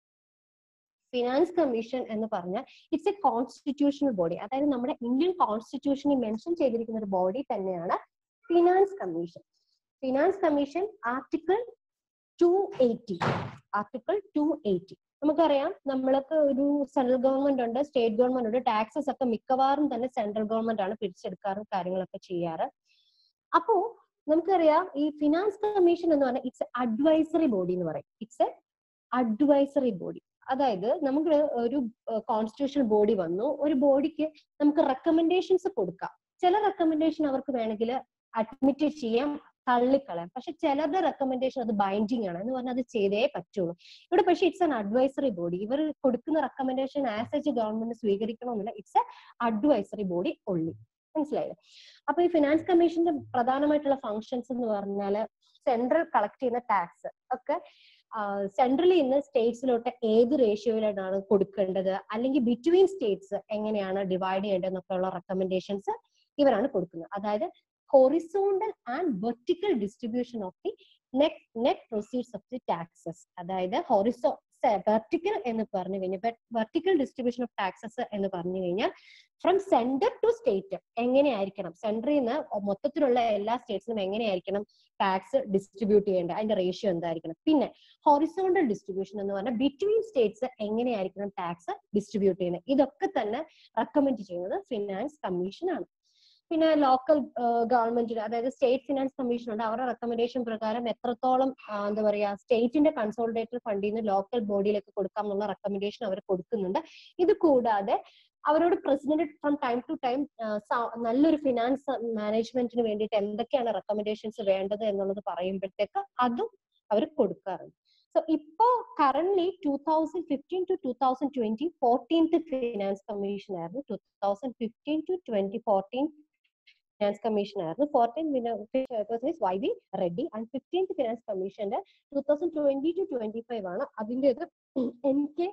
finance commission എന്ന് പറഞ്ഞാൽ ഇറ്റ്സ് എ കോൺസ്റ്റിറ്റ്യൂഷണൽ ബോഡി അതായത് നമ്മുടെ ഇന്ത്യൻ കോൺസ്റ്റിറ്റ്യൂഷനിൽ മെൻഷൻ ചെയ്തിരിക്കുന്ന ഒരു ബോഡി തന്നെയാണ് finance commission finance commission article two eighty article two eighty നമുക്കറിയാം നമ്മൾക്ക് ഒരു സെൻട്രൽ ഗവൺമെന്റ് ഉണ്ട് സ്റ്റേറ്റ് ഗവൺമെന്റ് ഉണ്ട് ടാക്സസ് ഒക്കെ മിക്കവാറും തന്നെ സെൻട്രൽ ഗവൺമെന്റ് ആണ് പിടിച്ചെടുക്കാറും കാര്യങ്ങളൊക്കെ ചെയ്യാറ് അപ്പോ നമുക്കറിയാം ഈ ഫിനാൻസ് കമ്മീഷൻ എന്ന് പറഞ്ഞാൽ ഇറ്റ്സ് അഡ്വൈസറി ബോഡി എന്ന് പറയും ഇറ്റ്സ് എ അഡ്വൈസറി ബോഡി അതായത് നമുക്ക് ഒരു കോൺസ്റ്റിറ്റ്യൂഷൻ ബോഡി വന്നു ഒരു ബോഡിക്ക് നമുക്ക് റെക്കമെൻഡേഷൻസ് കൊടുക്കാം ചില റെക്കമെൻഡേഷൻ അവർക്ക് വേണമെങ്കിൽ അഡ്മിറ്റ് ചെയ്യാം തള്ളിക്കളയാം പക്ഷെ ചിലരുടെ റെക്കമെൻഡേഷൻ അത് ബൈൻഡിങ് ആണ് എന്ന് പറഞ്ഞാൽ അത് ചെയ്തേ പറ്റുള്ളൂ ഇവിടെ പക്ഷേ ഇറ്റ്സ് ആൻ അഡ്വൈസറി ബോഡി ഇവർ കൊടുക്കുന്ന റെക്കമെൻഡേഷൻ ആസ് എച്ച് ഗവൺമെന്റ് സ്വീകരിക്കണമെന്നില്ല it's a advisory body only മനസ്സിലായില്ലേ അപ്പൊ ഈ ഫിനാൻസ് കമ്മീഷന്റെ പ്രധാനമായിട്ടുള്ള ഫങ്ഷൻസ് എന്ന് പറഞ്ഞാൽ സെൻട്രൽ കളക്ട് ചെയ്യുന്ന ടാക്സ് ഒക്കെ സെൻട്രലിൽ നിന്ന് സ്റ്റേറ്റ്സിലോട്ട് ഏത് റേഷ്യോയിലാണ് കൊടുക്കേണ്ടത് അല്ലെങ്കിൽ ബിറ്റ്വീൻ സ്റ്റേറ്റ്സ് എങ്ങനെയാണ് ഡിവൈഡ് ചെയ്യേണ്ടതെന്നൊക്കെ ഉള്ള റെക്കമെൻഡേഷൻസ് ഇവരാണ് കൊടുക്കുന്നത് അതായത് horizontal and vertical distribution of the net net proceeds of the taxes അതായത് ഹൊറിസോ വെർട്ടിക്കൽ എന്ന് പറഞ്ഞു കഴിഞ്ഞാൽ വെർട്ടിക്കൽ ഡിസ്ട്രിബ്യൂഷൻ ഓഫ് ടാക്സസ് എന്ന് പറഞ്ഞു കഴിഞ്ഞാൽ ഫ്രം സെന്റർ ടു സ്റ്റേറ്റ് എങ്ങനെയായിരിക്കണം സെൻട്രിൽ നിന്ന് മൊത്തത്തിലുള്ള എല്ലാ സ്റ്റേറ്റ്സിനും എങ്ങനെയായിരിക്കണം ടാക്സ് ഡിസ്ട്രിബ്യൂട്ട് ചെയ്യേണ്ടത് അതിന്റെ റേഷ്യോ എന്തായിരിക്കണം പിന്നെ ഹൊറിസോണ്ടൽ ഡിസ്ട്രിബ്യൂഷൻ എന്ന് പറഞ്ഞാൽ ബിറ്റ്വീൻ സ്റ്റേറ്റ്സ് എങ്ങനെയായിരിക്കണം ടാക്സ് ഡിസ്ട്രിബ്യൂട്ട് ചെയ്യുന്നത് ഇതൊക്കെ തന്നെ റെക്കമെൻഡ് ചെയ്യുന്നത് ഫിനാൻസ് കമ്മീഷൻ ആണ് പിന്നെ ലോക്കൽ ഗവൺമെന്റിന് അതായത് സ്റ്റേറ്റ് ഫിനാൻസ് കമ്മീഷൻ ഉണ്ട് അവരുടെ റെക്കമെൻഡേഷൻ പ്രകാരം എത്രത്തോളം എന്താ പറയാ സ്റ്റേറ്റിന്റെ കൺസോളിഡേറ്റഡ് ഫണ്ടിൽ നിന്ന് ലോക്കൽ ബോഡിയിലേക്ക് കൊടുക്കാം എന്നുള്ള റെക്കമെൻഡേഷൻ അവർ കൊടുക്കുന്നുണ്ട് ഇത് കൂടാതെ അവരോട് president from time to time നല്ലൊരു ഫിനാൻസ് മാനേജ്മെന്റിന് വേണ്ടിയിട്ട് എന്തൊക്കെയാണ് റെക്കമെൻഡേഷൻസ് വേണ്ടത് എന്നുള്ളത് പറയുമ്പോഴത്തേക്ക് അതും അവർ കൊടുക്കാറുണ്ട് സോ ഇപ്പോ current two thousand fifteen to two thousand twenty fourteenth finance commission ആയിരുന്നു two thousand fifteen to twenty fourteen finance commission ആയിരുന്നു fourteen Y V Reddy and fifteenth finance കമ്മീഷന്റെ two thousand twenty to twenty five ആണ് അതിൻ്റെത് N K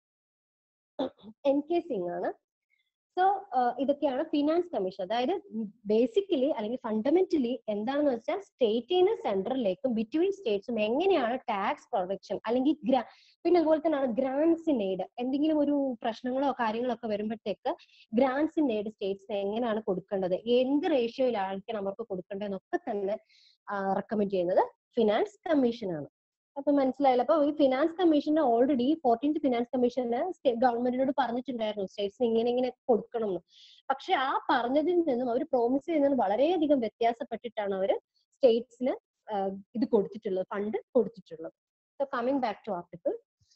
N K Singh ആണ് so ഇതൊക്കെയാണ് finance commission അതായത് basically അല്ലെങ്കിൽ fundamentally എന്താണെന്ന് വെച്ചാൽ സ്റ്റേറ്റിൽ നിന്ന് സെൻട്രലിലേക്കും ബിറ്റ്വീൻ സ്റ്റേറ്റ്സും എങ്ങനെയാണ് ടാക്സ് പ്രൊഡക്ഷൻ അല്ലെങ്കിൽ പിന്നെ അതുപോലെ തന്നെയാണ് ഗ്രാൻസ് ഇൻ എയ്ഡ് എന്തെങ്കിലും ഒരു പ്രശ്നങ്ങളോ കാര്യങ്ങളോ ഒക്കെ വരുമ്പോഴത്തേക്ക് ഗ്രാൻസ് ഇൻ എയ്ഡ് സ്റ്റേറ്റ്സിന് എങ്ങനെയാണ് കൊടുക്കേണ്ടത് എന്ത് റേഷ്യോയിലായിരിക്കണം അവർക്ക് കൊടുക്കേണ്ടതെന്നൊക്കെ തന്നെ റെക്കമെൻഡ് ചെയ്യുന്നത് ഫിനാൻസ് കമ്മീഷൻ ആണ് അപ്പൊ മനസ്സിലായില്ല അപ്പൊ ഈ ഫിനാൻസ് കമ്മീഷന് ഓൾറെഡി ഫോർട്ടീൻത് ഫിനാൻസ് കമ്മീഷന് ഗവൺമെന്റിനോട് പറഞ്ഞിട്ടുണ്ടായിരുന്നു സ്റ്റേറ്റ്സിന് ഇങ്ങനെ ഇങ്ങനെ കൊടുക്കണം എന്ന് പക്ഷെ ആ പറഞ്ഞതിൽ നിന്നും അവർ പ്രോമിസ് ചെയ്യുന്നതിന് വളരെയധികം വ്യത്യാസപ്പെട്ടിട്ടാണ് അവർ സ്റ്റേറ്റ്സിന് ഇത് കൊടുത്തിട്ടുള്ളത് ഫണ്ട് കൊടുത്തിട്ടുള്ളത് so coming back to article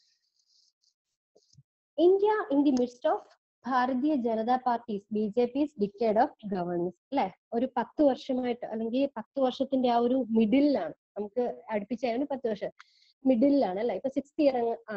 India in the midst of Bharatiya Janata party's B J P's decade of governance അല്ലെ ഒരു പത്ത് വർഷമായിട്ട് അല്ലെങ്കിൽ പത്ത് വർഷത്തിന്റെ ആ ഒരു മിഡിലാണ് നമുക്ക് അടുപ്പിച്ചായിരുന്നു പത്ത് വർഷം മിഡിലാണ് അല്ലെ ഇപ്പൊ സിക്സ് ഇയർ ആണ്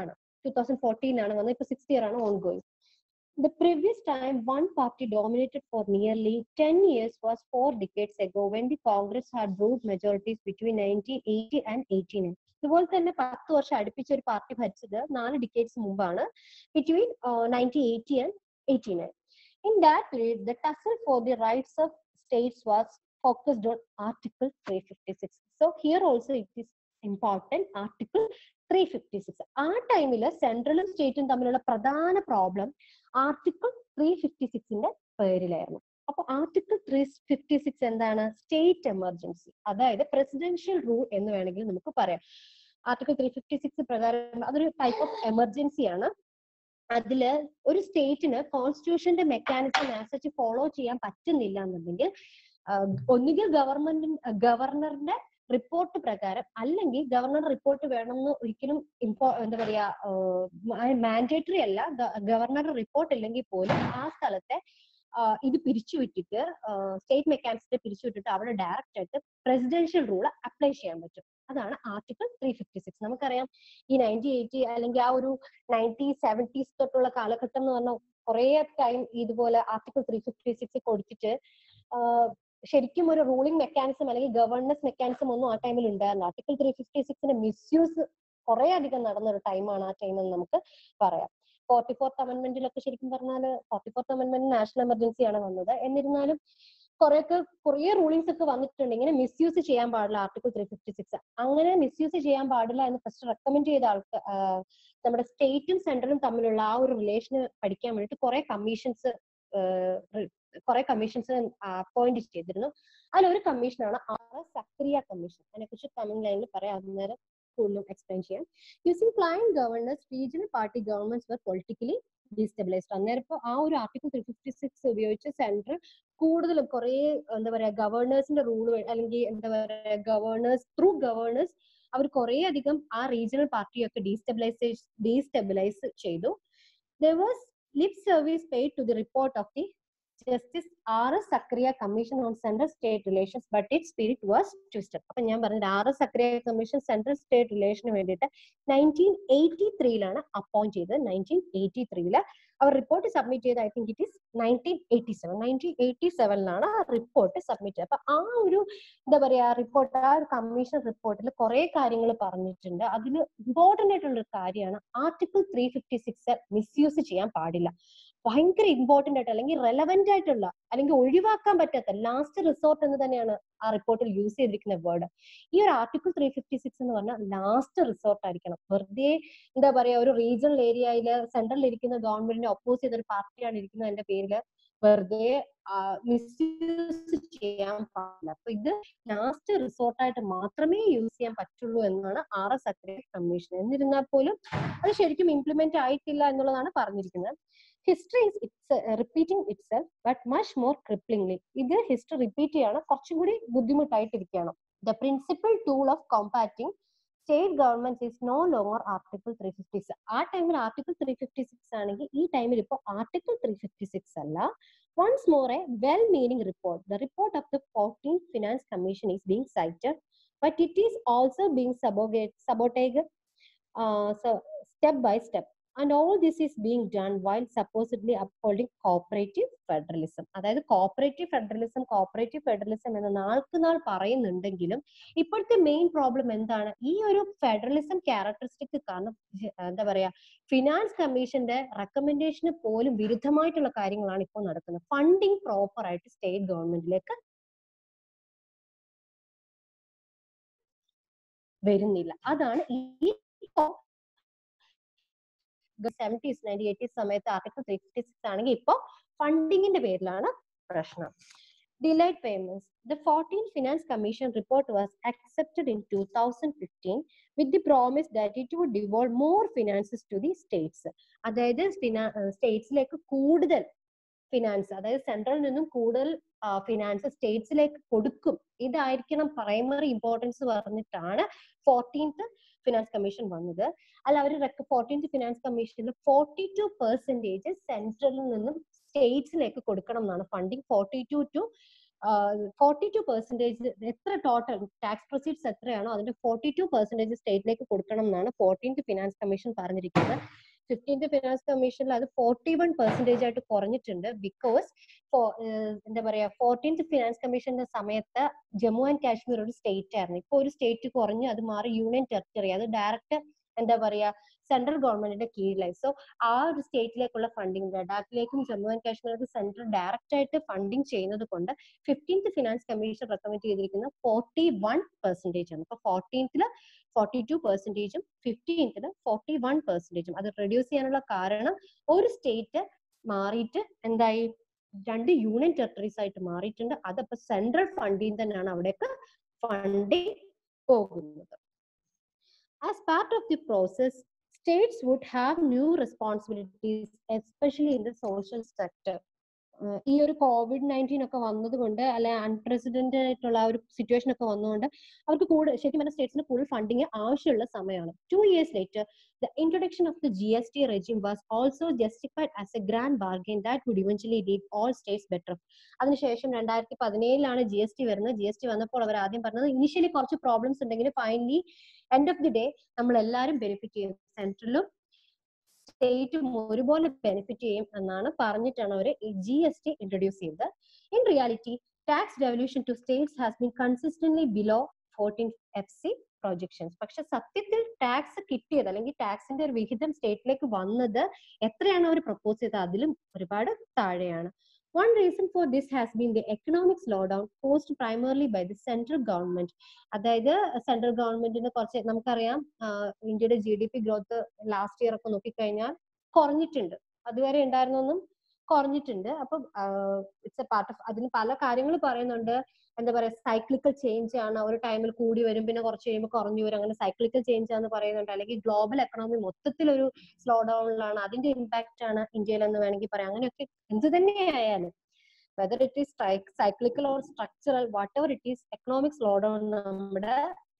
ടൂ തൗസൻഡ് ഫോർട്ടീനിലാണ് വന്നത് ഇപ്പൊ സിക്സ് ഇയർ ആണ് on going The previous time one party dominated for nearly 10 years was four decades ago when the Congress had ruled majorities between 1980 and 89. ഇതുപോലെ തന്നെ പത്ത് വർഷം അടുപ്പിച്ച ഒരു പാർട്ടി ഭരിച്ചത് നാല് ഡിക്കേറ്റ്സ് മുമ്പാണ് between nineteen eighty and eighty nine in that period the tussle for the rights of states was focused on article three fifty six so here also it is important article three fifty six ആ ടൈമിൽ സെൻട്രലും സ്റ്റേറ്റും തമ്മിലുള്ള പ്രധാന problem article three fifty സിക്സിന്റെ പേരിലായിരുന്നു അപ്പൊ article three fifty six എന്താണ് സ്റ്റേറ്റ് എമർജൻസി അതായത് പ്രസിഡൻഷ്യൽ റൂൾ എന്ന് വേണമെങ്കിൽ നമുക്ക് പറയാം ആർട്ടിക്കിൾ ത്രീ ഫിഫ്റ്റി സിക്സ് പ്രകാരം അതൊരു ടൈപ്പ് ഓഫ് എമർജൻസി ആണ് അതില് ഒരു സ്റ്റേറ്റിന് കോൺസ്റ്റിറ്റ്യൂഷന്റെ മെക്കാനിസം ആസച്ച് ഫോളോ ചെയ്യാൻ പറ്റുന്നില്ല എന്നുണ്ടെങ്കിൽ ഒന്നുകിൽ ഗവൺമെന്റ് ഗവർണറിന്റെ റിപ്പോർട്ട് പ്രകാരം അല്ലെങ്കിൽ ഗവർണർ റിപ്പോർട്ട് വേണമെന്ന് ഒരിക്കലും ഇമ്പോ എന്താ പറയാ മാൻഡേറ്ററി അല്ല ഗവർണറുടെ റിപ്പോർട്ട് ഇല്ലെങ്കിൽ പോലും ആ സ്ഥലത്തെ ഇത് പിരിച്ചുവിട്ടിട്ട് സ്റ്റേറ്റ് മെക്കാനിസത്തെ പിരിച്ചുവിട്ടിട്ട് അവിടെ ഡയറക്റ്റ് ആയിട്ട് പ്രസിഡൻഷ്യൽ റൂൾ അപ്ലൈ ചെയ്യാൻ പറ്റും അതാണ് ആർട്ടിക്കിൾ ത്രീ ഫിഫ്റ്റി സിക്സ് നമുക്കറിയാം ഈ നയൻറ്റീൻ എയ്റ്റി അല്ലെങ്കിൽ ആ ഒരു നയൻറ്റി സെവൻറ്റീസ് തൊട്ടുള്ള കാലഘട്ടം എന്ന് പറഞ്ഞാൽ കുറെ ടൈം ഇതുപോലെ ആർട്ടിക്കിൾ ത്രീ ഫിഫ്റ്റി സിക്സ് കൊടുത്തിട്ട് ശരിക്കും ഒരു റൂളിംഗ് മെക്കാനിസം അല്ലെങ്കിൽ ഗവർണൻസ് മെക്കാനിസം ഒന്നും ആ ടൈമിൽ ഉണ്ടായിരുന്നു ആർട്ടിക്കിൾ ത്രീ ഫിഫ്റ്റി സിക്സിന്റെ മിസ്യൂസ് കുറെ അധികം നടന്ന ഒരു ടൈമാണ് ആ ടൈം എന്ന് നമുക്ക് പറയാം ഫോർട്ടി ഫോർത്ത് അമെന്റ്മെന്റിലൊക്കെ ശരിക്കും പറഞ്ഞാൽ forty fourth amendment national emergency ആണ് വന്നത് എന്നിരുന്നാലും കുറെയൊക്കെ കുറേ റൂളിങ്സ് ഒക്കെ വന്നിട്ടുണ്ട് ഇങ്ങനെ മിസ്യൂസ് ചെയ്യാൻ പാടില്ല ആർട്ടിക്കിൾ ത്രീ ഫിഫ്റ്റി സിക്സ് അങ്ങനെ മിസ്യൂസ് ചെയ്യാൻ പാടില്ല എന്ന് ഫസ്റ്റ് റെക്കമെൻഡ് ചെയ്ത ആൾക്ക് നമ്മുടെ സ്റ്റേറ്റും സെൻട്രലും തമ്മിലുള്ള ആ ഒരു റിലേഷന് പഠിക്കാൻ വേണ്ടിയിട്ട് കുറെ കമ്മീഷൻസ് കുറെ കമ്മീഷൻസ് അപ്പോയിന്റ് ചെയ്തിരുന്നു അതിലൊരു കമ്മീഷനാണ് ആർ എസ് സക്രിയ കമ്മീഷൻ അതിനെക്കുറിച്ച് കമ്മിങ് ലൈനിൽ പറയാം അന്നേരം കൂടുതലും എക്സ്പ്ലെയിൻ ചെയ്യാം using client governors regional party governments were politically destabilised അന്നേരം ഇപ്പോൾ ആ ഒരു ആർട്ടിക്കിൾ ത്രീ ഫിഫ്റ്റി സിക്സ് ഉപയോഗിച്ച് സെൻട്രൽ കൂടുതലും കുറെ എന്താ പറയാ ഗവർണേഴ്സിന്റെ റൂൾ അല്ലെങ്കിൽ എന്താ പറയാ ഗവർണേഴ്സ് ത്രൂ ഗവർണേഴ്സ് അവർ കുറെ അധികം ആ റീജിയണൽ പാർട്ടിയൊക്കെ ഡീസ്റ്റെബിലൈസ് ഡീസ്റ്റെബിലൈസ് ചെയ്തു there was lip service paid to the report of the justice R S Sarkaria commission on central state relations but it spirit was twisted അപ്പൊ ഞാൻ പറഞ്ഞത് R S Sarkaria commission central state റിലേഷന് വേണ്ടിയിട്ട് nineteen eighty ത്രീയിലാണ് appoint ചെയ്തത് nineteen eighty ത്രീയില് അവർ report submit ചെയ്ത് I think it is nineteen eighty seven nineteen eighty സെവനിലാണ് ആ റിപ്പോർട്ട് സബ്മിറ്റ് ചെയ്തത് അപ്പൊ ആ ഒരു എന്താ പറയാ റിപ്പോർട്ട് ആ ഒരു കമ്മീഷൻ റിപ്പോർട്ടിൽ കുറെ കാര്യങ്ങൾ പറഞ്ഞിട്ടുണ്ട് അതിൽ ഇമ്പോർട്ടന്റ് ആയിട്ടുള്ള ഒരു കാര്യമാണ് article three fifty six misuse ചെയ്യാൻ പാടില്ല ഭയങ്കര ഇമ്പോർട്ടന്റ് ആയിട്ട് അല്ലെങ്കിൽ റെലവെന്റ് ആയിട്ടുള്ള അല്ലെങ്കിൽ ഒഴിവാക്കാൻ പറ്റാത്ത ലാസ്റ്റ് റിസോർട്ട് എന്ന് തന്നെയാണ് ആ റിപ്പോർട്ടിൽ യൂസ് ചെയ്തിരിക്കുന്ന വേർഡ് ഈ ഒരു ആർട്ടിക്കിൾ ത്രീ ഫിഫ്റ്റി സിക്സ് എന്ന് പറഞ്ഞാൽ ലാസ്റ്റ് റിസോർട്ട് ആയിരിക്കണം വെറുതെ എന്താ പറയാ ഒരു റീജിയണൽ ഏരിയയിൽ സെൻട്രലിൽ ഇരിക്കുന്ന ഗവൺമെന്റിനെ ഒപ്പോസ് ചെയ്ത ഒരു പാർട്ടിയാണ് ഇരിക്കുന്നതിന്റെ പേരിൽ വെറുതെ മിസ്യൂസ് ചെയ്യാൻ പാടില്ല അപ്പൊ ഇത് ലാസ്റ്റ് റിസോർട്ടായിട്ട് മാത്രമേ യൂസ് ചെയ്യാൻ പറ്റുള്ളൂ എന്നാണ് ആർ എസ് അക്രേ കമ്മീഷൻ എന്നിരുന്നാൽ പോലും അത് ശരിക്കും ഇംപ്ലിമെന്റ് ആയിട്ടില്ല എന്നുള്ളതാണ് പറഞ്ഞിരിക്കുന്നത് history is it's repeating itself but much more cripplingly ഇത് ഹിസ്റ്ററി റിപ്പീറ്റ് ചെയ്യാണ് കുറച്ചും കൂടി ബുദ്ധിമുട്ടായിട്ടിരിക്കണം the principal tool of combating state government is no longer article three fifty six ആ ടൈമിൽ ആർട്ടിക്കിൾ ത്രീ ഫിഫ്റ്റി സിക്സ് ആണെങ്കിൽ ഈ ടൈമിൽ ഇപ്പോൾ ആർട്ടിക്കിൾ ത്രീ ഫിഫ്റ്റി സിക്സ് അല്ല once more a well meaning report the report of the fourteen finance commission is being cited but it is also being sabotage sabotage step by step and all this is being done while supposedly upholding cooperative federalism അതായത് cooperative federalism cooperative federalism എന്ന് നാൾക്ക് നാൾ പറയുന്നുണ്ടെങ്കിലും ഇപ്പോഴത്തെ main problem എന്താണ് ഈ ഒരു federalism characteristic കാരണം എന്താ പറയാ ഫിനാൻസ് കമ്മീഷന്റെ റെക്കമെൻഡേഷന് പോലും വിരുദ്ധമായിട്ടുള്ള കാര്യങ്ങളാണ് ഇപ്പോൾ നടക്കുന്നത് ഫണ്ടിങ് പ്രോപ്പർ ആയിട്ട് സ്റ്റേറ്റ് ഗവൺമെന്റിലേക്ക് വരുന്നില്ല അതാണ് ഈ സെവൻറ്റീസ് നയൻറ്റി എയ്റ്റീസ് സമയത്ത് ആർട്ടിക്കിൾ ത്രീ ഫിഫ്റ്റി സിക്സ് ആണെങ്കിൽ ഇപ്പോൾ ഫണ്ടിങ്ങിന്റെ പേരിലാണ് പ്രശ്നം delayed payments the fourteen finance commission report was accepted in two thousand fifteen with the promise that it would devolve more finances to the states അതായത് സ്റ്റേറ്റ്സിലേക്ക് കൂടുതൽ finance അതായത് സെൻട്രലിൽ നിന്നും കൂടുതൽ ഫിനാൻസ് സ്റ്റേറ്റ്സിലേക്ക് കൊടുക്കും ഇതായിരിക്കണം പ്രൈമറി ഇമ്പോർട്ടൻസ് പറഞ്ഞിട്ടാണ് ഫോർട്ടീൻത്ത് ഫിനാൻസ് കമ്മീഷൻ വന്നത് അല്ല അവർ ഫോർട്ടീൻത്ത് ഫിനാൻസ് കമ്മീഷനിൽ ഫോർട്ടി ടു പെർസെന്റേജ് സെൻട്രലിൽ നിന്നും സ്റ്റേറ്റ്സിലേക്ക് കൊടുക്കണം എന്നാണ് funding forty two two forty two percentage എത്ര ടോട്ടൽ ടാക്സ് പ്രൊസീഡ്സ് എത്രയാണോ അതിന്റെ ഫോർട്ടി ടു പെർസെന്റേജ് സ്റ്റേറ്റിലേക്ക് കൊടുക്കണം എന്നാണ് ഫോർട്ടീൻത് ഫിനാൻസ് കമ്മീഷൻ പറഞ്ഞിരിക്കുന്നത് ഫിഫ്റ്റീൻത് ഫിനാൻസ് കമ്മീഷനിൽ അത് ഫോർട്ടി വൺ പെർസെന്റേജ് ആയിട്ട് കുറഞ്ഞിട്ടുണ്ട് ബിക്കോസ് എന്താ പറയാ ഫോർട്ടീൻത് ഫിനാൻസ് കമ്മീഷന്റെ സമയത്ത് ജമ്മു ആൻഡ് കാശ്മീർ ഒരു സ്റ്റേറ്റ് ആയിരുന്നു ഇപ്പൊ ഒരു സ്റ്റേറ്റ് കുറഞ്ഞ് അത് മാറി യൂണിയൻ ടെറിട്ടറി അത് ഡയറക്റ്റ് എന്താ പറയാ സെൻട്രൽ ഗവൺമെന്റിന്റെ കീഴിലായി സോ ആ ഒരു സ്റ്റേറ്റിലേക്കുള്ള ഫണ്ടിങ് ലഡാക്കിലേക്കും ജമ്മു ആൻഡ് കാശ്മീരിലേക്കും സെൻട്രൽ ഡയറക്റ്റ് ആയിട്ട് ഫണ്ടിങ് ചെയ്യുന്നത് കൊണ്ട് ഫിഫ്റ്റീൻത് ഫിനാൻസ് കമ്മീഷൻ റെക്കമെൻഡ് ചെയ്തിരിക്കുന്ന ഫോർട്ടി വൺ പെർസെന്റേജ് ആണ് അപ്പൊ ഫോർട്ടീൻത്തില് ഫോർട്ടി ടു പെർസെന്റേജും ഫിഫ്റ്റീൻത്തില് ഫോർട്ടി വൺ പെർസെന്റേജും അത് റെഡ്യൂസ് ചെയ്യാനുള്ള കാരണം ഒരു സ്റ്റേറ്റ് മാറിയിട്ട് എന്തായി രണ്ട് യൂണിയൻ ടെറിട്ടറീസ് ആയിട്ട് മാറിയിട്ടുണ്ട് അതപ്പോ സെൻട്രൽ ഫണ്ടിൽ തന്നെയാണ് അവിടേക്ക് ഫണ്ടിങ് പോകുന്നത് As part of the process, states would have new responsibilities, especially in the social sector. ഈ ഒരു കോവിഡ് നയൻറ്റീൻ ഒക്കെ വന്നതുകൊണ്ട് അല്ലെ അൺപ്രസിഡന്റ് ആയിട്ടുള്ള ആ ഒരു സിറ്റുവേഷൻ ഒക്കെ വന്നതുകൊണ്ട് അവർക്ക് കൂടുതൽ ശരിക്കും പറഞ്ഞ സ്റ്റേറ്റ്സിന് കൂടുതൽ ഫണ്ടിങ് ആവശ്യമുള്ള സമയമാണ് two years later the introduction of the G S T regime was also justified as a grand bargain that would eventually lead all states better അതിനുശേഷം രണ്ടായിരത്തി പതിനേഴിലാണ് ജി എസ് ടി വരുന്നത് ജി എസ് ടി വന്നപ്പോൾ അവർ ആദ്യം പറഞ്ഞത് initially കുറച്ച് problems ഉണ്ടെങ്കിൽ finally end of the day നമ്മൾ എല്ലാവരും ബെനിഫിറ്റ് ചെയ്യും സെൻട്രലും സ്റ്റേറ്റും ഒരുപോലെ ബെനിഫിറ്റ് ചെയ്യും എന്നാണ് പറഞ്ഞിട്ടാണ് അവർ ജി എസ് ടി ഇൻട്രൊഡ്യൂസ് ചെയ്തത് in reality tax devolution to states has been consistently below fourteen F C projections പക്ഷെ സത്യത്തിൽ ടാക്സ് കിട്ടിയത് അല്ലെങ്കിൽ ടാക്സിന്റെ ഒരു വിഹിതം സ്റ്റേറ്റിലേക്ക് വന്നത് എത്രയാണ് അവർ പ്രപ്പോസ് ചെയ്തത് അതിലും ഒരുപാട് താഴെയാണ് One reason for this has been the economic slowdown caused primarily by the central government. അതായത് സെൻട്രൽ ഗവൺമെന്റിന് കുറച്ച് നമുക്കറിയാം ഇന്ത്യയുടെ G D P growth last year ഒക്കെ നോക്കിക്കഴിഞ്ഞാൽ കുറഞ്ഞിട്ടുണ്ട് അതുവരെ ഉണ്ടായിരുന്നൊന്നും കുറഞ്ഞിട്ടുണ്ട് അപ്പം ഇറ്റ്സ് എ പാർട്ട് ഓഫ് അതിന് പല കാര്യങ്ങൾ പറയുന്നുണ്ട് എന്താ പറയാ സൈക്ലിക്കൽ ചേഞ്ച് ആണ് ഒരു ടൈമിൽ കൂടി വരും പിന്നെ കുറച്ച് കഴിയുമ്പോൾ കുറഞ്ഞു വരും അങ്ങനെ സൈക്ലിക്കൽ ചേഞ്ച് ആണെന്ന് പറയുന്നുണ്ട് അല്ലെങ്കിൽ ഗ്ലോബൽ എക്കണോമി മൊത്തത്തിൽ ഒരു സ്ലോ ഡൗണിലാണ് അതിന്റെ ഇമ്പാക്റ്റ് ആണ് ഇന്ത്യയിൽ എന്ന് വേണമെങ്കിൽ പറയാം അങ്ങനെയൊക്കെ എന്ത് തന്നെ ആയാലും whether it is cyclical or structural whatever it is economic slowdown നമ്മുടെ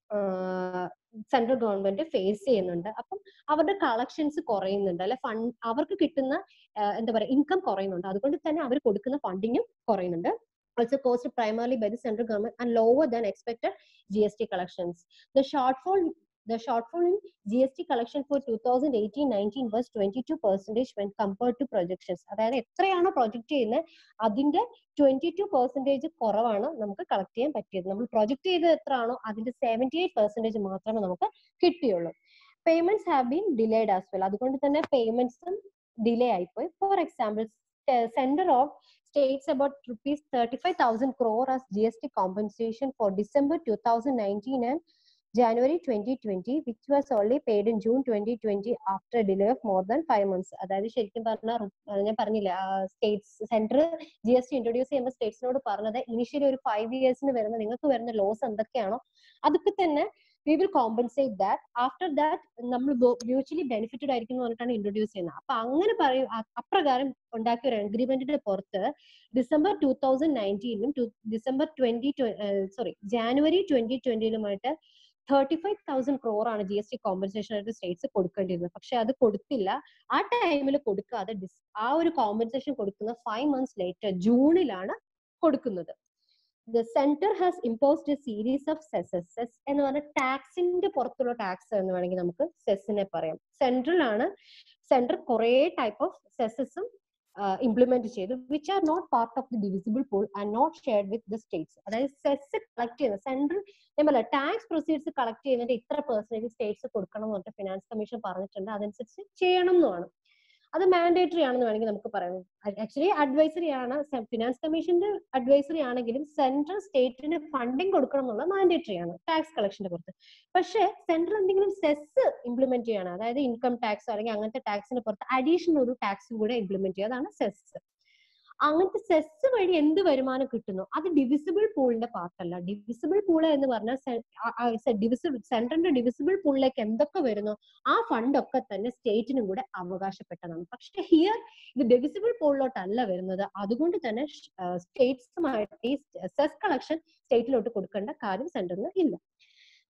സെൻട്രൽ ഗവൺമെന്റ് ഫേസ് ചെയ്യുന്നുണ്ട് അപ്പം അവരുടെ കളക്ഷൻസ് കുറയുന്നുണ്ട് അല്ലെ ഫണ്ട് അവർക്ക് കിട്ടുന്ന എന്താ പറയുക ഇൻകം കുറയുന്നുണ്ട് അതുകൊണ്ട് തന്നെ അവർ കൊടുക്കുന്ന ഫണ്ടിങ്ങും കുറയുന്നുണ്ട് also caused primarily by the central government and lower than expected GST collections. The shortfall the shortfall in GST collection for 2018-19 was 22 percentage when compared to projections. അതായത് എത്രയാണോ പ്രൊജക്ട് ചെയ്യുന്നത് അതിന്റെ ട്വന്റി ടു പെർസെന്റേജ് കുറവാണ് നമുക്ക് collect ചെയ്യാൻ പറ്റിയത് നമ്മൾ project ചെയ്തത് എത്രയാണോ അതിന്റെ സെവന്റി എയ്റ്റ് പെർസെന്റേജ് മാത്രമേ നമുക്ക് കിട്ടിയുള്ളൂ payments have been delayed as well അതുകൊണ്ട് തന്നെ പേയ്മെന്റ്സും ഡിലേ ആയിപ്പോയി for example centre of states about rupees 35,000 crore as GST compensation for December 2019 and January 2020, which was only paid in June 2020 after a delay of more than five months. അതായത് ശരിക്കും പറഞ്ഞാൽ ഞാൻ പറഞ്ഞില്ല states central G S T introduce ചെയ്യുമ്പോൾ സ്റ്റേറ്റ്സിനോട് പറഞ്ഞത് initially ഒരു five ഇയേഴ്സിന് വരുന്ന നിങ്ങൾക്ക് വരുന്ന ലോസ് എന്തൊക്കെയാണോ അതൊക്കെ തന്നെ we will compensate that after that നമ്മൾ മ്യൂച്വലി ബെനിഫിറ്റഡ് ആയിരിക്കും എന്ന് പറഞ്ഞിട്ടാണ് ഇൻട്രൊഡ്യൂസ് ചെയ്യുന്നത് അപ്പൊ അങ്ങനെ പറയും അപ്രകാരം ഉണ്ടാക്കിയ ഒരു അഗ്രിമെന്റിന്റെ പുറത്ത് ഡിസംബർ ടൂ തൗസൻഡ് നയൻറ്റീനിലും December twenty sorry January twenty ട്വന്റിയിലുമായിട്ട് തേർട്ടി ഫൈവ് തൗസൻഡ് ക്രോർ ആണ് ജി എസ് ടി കോമ്പൻസേഷൻ ആയിട്ട് സ്റ്റേറ്റ്സ് കൊടുക്കേണ്ടിയിരുന്നത് പക്ഷെ അത് കൊടുത്തില്ല ആ ടൈമിൽ കൊടുക്കാതെ ആ ഒരു കോമ്പൻസേഷൻ കൊടുക്കുന്ന ഫൈവ് മന്ത്സ് ലേറ്റർ ജൂണിലാണ് കൊടുക്കുന്നത് the centre has imposed a series of cesses cess എന്ന് പറഞ്ഞാൽ ടാക്സിന്റെ പുറത്തുള്ള ടാക്സ് എന്ന് വേണമെങ്കിൽ നമുക്ക് സെസ്സിനെ പറയാം സെൻട്രൽ ആണ് സെൻട്രൽ കുറെ ടൈപ്പ് ഓഫ് സെസസും ഇംപ്ലിമെന്റ് ചെയ്തു which are not part of the divisible pool and not shared with the states അതായത് സെസ് കളക്ട് ചെയ്യുന്ന സെൻട്രൽ ഞാൻ പറയാം ടാക്സ് പ്രൊസീഡ്സ് കളക്ട് ചെയ്യുന്നതിന്റെ ഇത്ര പെർസെന്റേജ് സ്റ്റേറ്റ്സ് കൊടുക്കണം എന്ന് പറഞ്ഞിട്ട് ഫിനാൻസ് കമ്മീഷൻ പറഞ്ഞിട്ടുണ്ട് അതനുസരിച്ച് ചെയ്യണം എന്നുമാണ് അത് മാൻഡേറ്ററി ആണെന്ന് വേണമെങ്കിൽ നമുക്ക് പറയാം ആക്ച്വലി അഡ്വൈസറി ആണ് ഫിനാൻസ് കമ്മീഷന്റെ അഡ്വൈസറി ആണെങ്കിലും സെൻട്രൽ സ്റ്റേറ്റിന് ഫണ്ടിങ് കൊടുക്കണം എന്നുള്ളത് മാൻഡേറ്ററി ആണ് ടാക്സ് കളക്ഷന്റെ പുറത്ത് പക്ഷേ സെൻട്രൽ എന്തെങ്കിലും സെസ് ഇംപ്ലിമെന്റ് ചെയ്യണം അതായത് ഇൻകം ടാക്സ് അല്ലെങ്കിൽ അങ്ങനത്തെ ടാക്സിന് പുറത്ത് അഡീഷണൽ ഒരു ടാക്സും കൂടെ ഇംപ്ലിമെന്റ് ചെയ്യുക അതാണ് സെസ് അങ്ങനത്തെ സെസ് വഴി എന്ത് വരുമാനം കിട്ടുന്നു അത് ഡിവിസിബിൾ പൂളിന്റെ പാർട്ടല്ല ഡിവിസിബിൾ പൂള് എന്ന് പറഞ്ഞാൽ ഡിവിസിബിൾ സെൻട്രലിന്റെ ഡിവിസിബിൾ പൂളിലേക്ക് എന്തൊക്കെ വരുന്നു ആ ഫണ്ട് ഒക്കെ തന്നെ സ്റ്റേറ്റിനും കൂടെ അവകാശപ്പെട്ടതാണ് പക്ഷെ ഹിയർ ഇത് ഡിവിസിബിൾ പൂളിലോട്ടല്ല വരുന്നത് അതുകൊണ്ട് തന്നെ സ്റ്റേറ്റ്സുമായിട്ട് ഈ സെസ് കളക്ഷൻ സ്റ്റേറ്റിലോട്ട് കൊടുക്കേണ്ട കാര്യം സെൻട്രലിന് ഇല്ല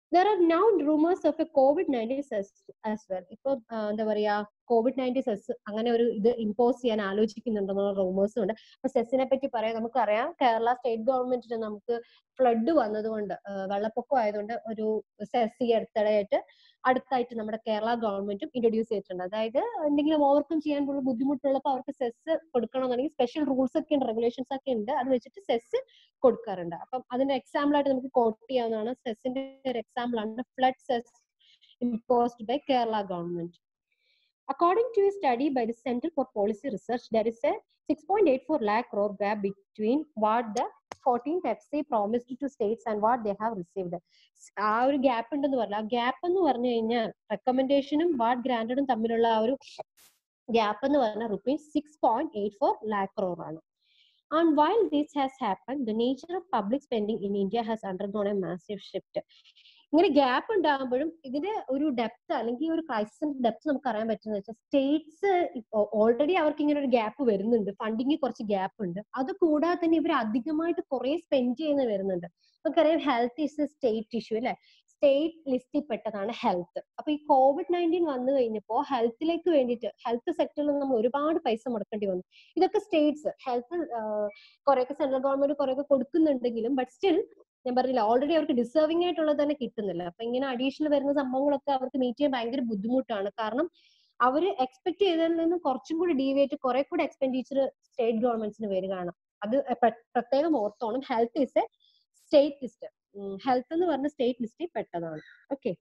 there are now rumours of a COVID nineteen cess as well ഇപ്പൊ എന്താ പറയാ കോവിഡ് നയൻറ്റീൻ സെസ് അങ്ങനെ ഒരു ഇത് ഇമ്പോസ് ചെയ്യാൻ ആലോചിക്കുന്നുണ്ടെന്നുള്ള റൂമേഴ്സും ഉണ്ട് അപ്പൊ സെസ്സിനെ പറ്റി പറയാം നമുക്കറിയാം കേരള സ്റ്റേറ്റ് ഗവൺമെന്റിന് നമുക്ക് ഫ്ലഡ് വന്നതുകൊണ്ട് വെള്ളപ്പൊക്കം ആയതുകൊണ്ട് ഒരു സെസ് ഈ അടുത്തിടെയായിട്ട് അടുത്തായിട്ട് നമ്മുടെ കേരള ഗവൺമെന്റും ഇൻട്രൊഡ്യൂസ് ചെയ്തിട്ടുണ്ട് അതായത് എന്തെങ്കിലും ഓവർകം ചെയ്യാൻ പോലുള്ള ബുദ്ധിമുട്ടുള്ളപ്പോൾ അവർക്ക് സെസ് കൊടുക്കണമെന്നുണ്ടെങ്കിൽ സ്പെഷ്യൽ റൂൾസ് ഒക്കെ ഉണ്ട് റെഗുലേഷൻസ് ഒക്കെ ഉണ്ട് അത് വെച്ചിട്ട് സെസ് കൊടുക്കാറുണ്ട് അപ്പം അതിന്റെ എക്സാമ്പിൾ ആയിട്ട് നമുക്ക് കോട്ട് ചെയ്യാവുന്നതാണ് സെസ്സിന്റെ ഒരു എക്സാമ്പിൾ ആണ് flood cess imposed by Kerala government. According to a study by the Center for Policy Research, there is a 6.84 lakh crore gap between what the 14th FC promised to states and what they have received. ആ ഒരു gap ഉണ്ടെന്ന് പറഞ്ഞാൽ ആ gap എന്ന് പറഞ്ഞു കഴിഞ്ഞാൽ റെക്കമെൻഡേഷനും ward ഗ്രാൻഡഡും തമ്മിലുള്ള ആ ഒരു ഗ്യാപ്പ് എന്ന് പറഞ്ഞാൽ rupees six point eight four lakh crore ആണ് And while this has happened, the nature of public spending in India has undergone a massive shift. ഇങ്ങനെ ഗ്യാപ്പ് ഉണ്ടാകുമ്പോഴും ഇതിന്റെ ഒരു ഡെപ്ത് അല്ലെങ്കിൽ ഒരു ക്രൈസിന്റെ ഡെപ്ത് നമുക്ക് അറിയാൻ പറ്റുന്ന വെച്ചാൽ സ്റ്റേറ്റ്സ് ഓൾറെഡി അവർക്ക് ഇങ്ങനെ ഒരു ഗ്യാപ്പ് വരുന്നുണ്ട് ഫണ്ടിങ് കുറച്ച് ഗ്യാപ്പ് ഉണ്ട് അത് കൂടാതെ തന്നെ ഇവർ അധികമായിട്ട് കുറെ സ്പെൻഡ് ചെയ്യുന്ന വരുന്നുണ്ട് നമുക്കറിയാം health is a state issue അല്ലെ സ്റ്റേറ്റ് ലിസ്റ്റിൽ പെട്ടതാണ് ഹെൽത്ത് അപ്പൊ ഈ കോവിഡ് നയൻറ്റീൻ വന്നു കഴിഞ്ഞപ്പോൾ ഹെൽത്തിലേക്ക് വേണ്ടിയിട്ട് ഹെൽത്ത് സെക്ടറിൽ നമ്മൾ ഒരുപാട് പൈസ മുടക്കേണ്ടി വന്നു ഇതൊക്കെ സ്റ്റേറ്റ്സ് ഹെൽത്ത് കുറെയൊക്കെ സെൻട്രൽ ഗവൺമെന്റ് കുറെയൊക്കെ കൊടുക്കുന്നുണ്ടെങ്കിലും ബട്ട് സ്റ്റിൽ ഞാൻ പറഞ്ഞില്ല ഓൾറെഡി അവർക്ക് ഡിസേർവിംഗ് ആയിട്ടുള്ളത് തന്നെ കിട്ടുന്നില്ല അപ്പൊ ഇങ്ങനെ അഡീഷണൽ വരുന്ന സംഭവങ്ങളൊക്കെ അവർക്ക് മീറ്റ് ചെയ്യാൻ ഭയങ്കര ബുദ്ധിമുട്ടാണ് കാരണം അവർ എക്സ്പെക്ട് ചെയ്തതിൽ നിന്ന് കുറച്ചും കൂടി ഡീവിയേറ്റ് കുറെ കൂടി എക്സ്പെൻഡിച്ചർ സ്റ്റേറ്റ് ഗവൺമെന്റ്സിന് വരികയാണ് അത് പ്രത്യേകം ഓർത്തോണം health is a state list health എന്ന് പറഞ്ഞ സ്റ്റേറ്റ് ലിസ്റ്റിൽ പെട്ടതാണ് okay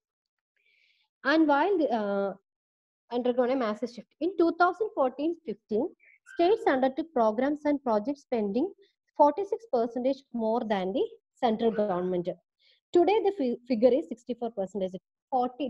and while undergone a massive shift. In 2014-15, states undertook programs and project spending 46 percentage more than the central government. Today, the fi- figure is 64 percentage. 40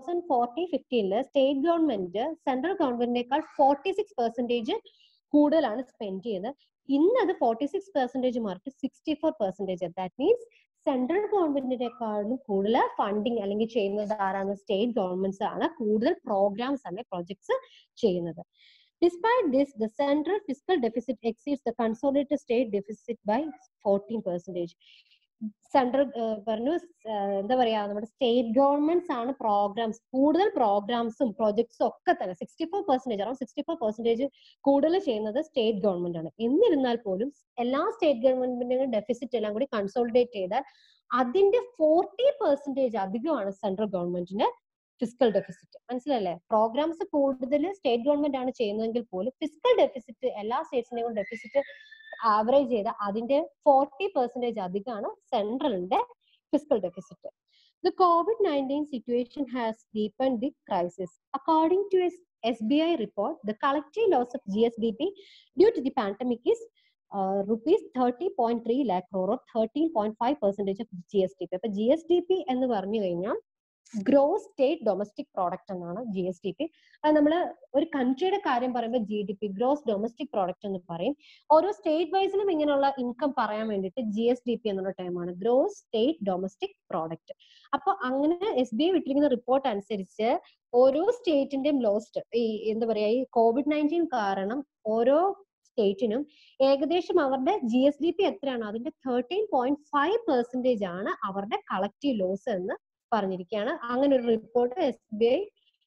2014-15 state government central ഗവൺമെന്റിനേക്കാൾ forty six percentage കൂടുതലാണ് spend ചെയ്തത് ഇന്ന് അത് forty six percentage mark sixty four percentage that means central ഗവൺമെന്റിനേക്കാളും കൂടുതൽ funding അല്ലെങ്കിൽ ചെയ്യുന്നത് ആരാണ് സ്റ്റേറ്റ് ഗവൺമെന്റ്സ് ആണ് കൂടുതൽ പ്രോഗ്രാംസ് ആണ് പ്രൊജക്ട്സ് ചെയ്യുന്നത് Despite this, the central fiscal deficit exceeds the consolidated state deficit by 14 percentage. Central പറഞ്ഞു എന്താ പറയാ നമ്മുടെ സ്റ്റേറ്റ് ഗവൺമെന്റ്സ് ആണ് പ്രോഗ്രാംസ് കൂടുതൽ പ്രോഗ്രാംസും പ്രൊജക്ട്സും ഒക്കെ തന്നെ sixty four percentage around sixty four percentage കൂടുതൽ ചെയ്യുന്നത് സ്റ്റേറ്റ് ഗവൺമെന്റ് ആണ് എന്നിരുന്നാൽ പോലും എല്ലാ സ്റ്റേറ്റ് ഗവൺമെന്റിന്റെയും ഡെഫിസിറ്റ് എല്ലാം കൂടി കൺസോളിഡേറ്റ് ചെയ്താൽ അതിന്റെ ഫോർട്ടി പെർസെന്റേജ് അധികമാണ് സെൻട്രൽ ഗവൺമെന്റിന്റെ ഫിസിക്കൽ ഡെഫിസിറ്റ് മനസ്സിലല്ലേ പ്രോഗ്രാംസ് കൂടുതൽ സ്റ്റേറ്റ് ഗവൺമെന്റ് ആണ് ചെയ്യുന്നതെങ്കിൽ പോലും ഫിസിക്കൽ ഡെഫിസിറ്റ് എല്ലാ സ്റ്റേറ്റ്സിന്റെയും ഡെഫിസിറ്റ് ആവറേജ് ചെയ്ത അതിന്റെ ഫോർട്ടി പെർസെന്റേജ് അധികമാണ് സെൻട്രലിന്റെ fiscal deficit The COVID-19 situation has deepened the crisis. According to a SBI report, the collective loss of GSDP due to the pandemic is uh, rupees 30.3 lakh crore or 13.5 percentage of GSDP. അപ്പൊ G S D P എന്ന് പറഞ്ഞു കഴിഞ്ഞാൽ gross state domestic product എന്നാണ് G S D P അത് നമ്മൾ ഒരു കൺട്രിയുടെ കാര്യം പറയുമ്പോൾ G D P gross domestic product എന്ന് പറയും ഓരോ സ്റ്റേറ്റ് വൈസിലും ഇങ്ങനെയുള്ള ഇൻകം പറയാൻ വേണ്ടിയിട്ട് ജി എസ് ഡി പി എന്നുള്ള ടൈമാണ് ഗ്രോസ് സ്റ്റേറ്റ് ഡൊമസ്റ്റിക് പ്രോഡക്റ്റ് അപ്പൊ അങ്ങനെ എസ് ബി ഐ വിട്ടിരിക്കുന്ന റിപ്പോർട്ട് അനുസരിച്ച് ഓരോ സ്റ്റേറ്റിന്റെയും ലോസ്റ്റ് ഈ എന്താ പറയാ ഈ കോവിഡ് നയൻറ്റീൻ കാരണം ഓരോ സ്റ്റേറ്റിനും ഏകദേശം അവരുടെ ജി എസ് ഡി പി എത്രയാണ് അതിന്റെ തേർട്ടീൻ പോയിന്റ് ഫൈവ് പെർസെന്റേജ് ആണ് അവരുടെ കളക്റ്റീവ് ലോസ് എന്ന് പറഞ്ഞിരിക്കുകയാണ് അങ്ങനെ ഒരു റിപ്പോർട്ട് എസ് ബി ഐ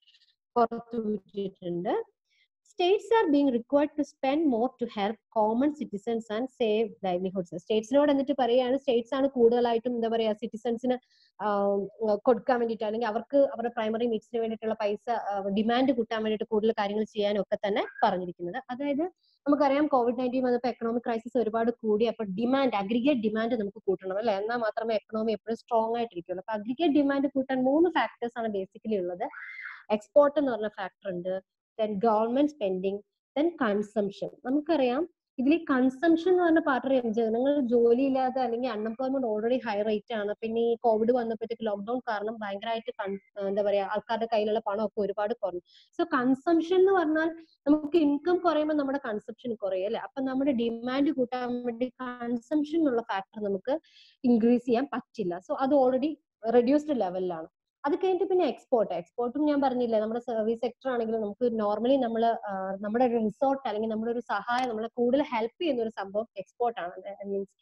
പുറത്തുവിട്ടിട്ടുണ്ട് states are being required to spend more to help common citizens and save livelihoods സ്റ്റേറ്റ്സിനോട് എന്നിട്ട് പറയുകയാണ് സ്റ്റേറ്റ്സ് ആണ് കൂടുതലായിട്ടും എന്താ പറയാ സിറ്റിസൺസിന് കൊടുക്കാൻ വേണ്ടിയിട്ട് അല്ലെങ്കിൽ അവർക്ക് അവരുടെ പ്രൈമറി നീഡ്സിന് വേണ്ടിയിട്ടുള്ള പൈസ ഡിമാൻഡ് കൂട്ടാൻ വേണ്ടിയിട്ട് കൂടുതൽ കാര്യങ്ങൾ ചെയ്യാനും ഒക്കെ തന്നെ പറഞ്ഞിരിക്കുന്നത് അതായത് നമുക്കറിയാം കോവിഡ് നയൻറ്റീൻ വന്നപ്പോൾ എക്കണോമിക് ക്രൈസിസ് ഒരുപാട് കൂടി അപ്പൊ ഡിമാൻഡ് അഗ്രിഗേറ്റ് ഡിമാൻഡ് നമുക്ക് കൂട്ടണം അല്ലെ എന്നാൽ മാത്രമേ എക്കണോമി എപ്പോഴും സ്ട്രോങ് ആയിട്ടിരിക്കുള്ളൂ അപ്പൊ അഗ്രിഗേറ്റ് ഡിമാൻഡ് കൂട്ടാൻ മൂന്ന് ഫാക്ടേഴ്സ് ആണ് ബേസിക്കലി ഉള്ളത് എക്സ്പോർട്ട് എന്ന് പറഞ്ഞ ഫാക്ടർ ഉണ്ട് then government spending then consumption നമുക്കറിയാം ഇതിൽ കൺസംഷൻ എന്ന് പറഞ്ഞ പാർട്ട് അറിയാം ജനങ്ങൾ ജോലിയില്ലാതെ അല്ലെങ്കിൽ അൺഎംപ്ലോയ്മെന്റ് ഓൾറെഡി ഹൈ റേറ്റ് ആണ് പിന്നെ ഈ കോവിഡ് വന്നപ്പോഴത്തേക്ക് ലോക്ക്ഡൌൺ കാരണം ഭയങ്കരമായിട്ട് എന്താ പറയാ ആൾക്കാരുടെ കയ്യിലുള്ള പണമൊക്കെ ഒരുപാട് കുറഞ്ഞു സോ കൺസംഷൻ എന്ന് പറഞ്ഞാൽ നമുക്ക് ഇൻകം കുറയുമ്പോൾ നമ്മുടെ കൺസംഷൻ കുറയും അല്ലെ അപ്പൊ നമ്മുടെ ഡിമാൻഡ് കൂട്ടാൻ വേണ്ടി കൺസംഷൻ എന്നുള്ള ഫാക്ടർ നമുക്ക് ഇൻക്രീസ് ചെയ്യാൻ പറ്റില്ല സോ അത് ഓൾറെഡി റെഡ്യൂസ്ഡ് ലെവലിലാണ് അത് കഴിഞ്ഞിട്ട് പിന്നെ എക്സ്പോർട്ട് എക്സ്പോർട്ടും ഞാൻ പറഞ്ഞില്ലേ നമ്മുടെ സർവീസ് സെക്ടർ ആണെങ്കിലും നമുക്ക് നോർമലി നമ്മൾ നമ്മുടെ ഒരു റിസോർട്ട് അല്ലെങ്കിൽ നമ്മുടെ ഒരു സഹായം നമ്മളെ കൂടുതൽ ഹെൽപ്പ് ചെയ്യുന്ന ഒരു സംഭവം എക്സ്പോർട്ട് ആണ് മീൻസ്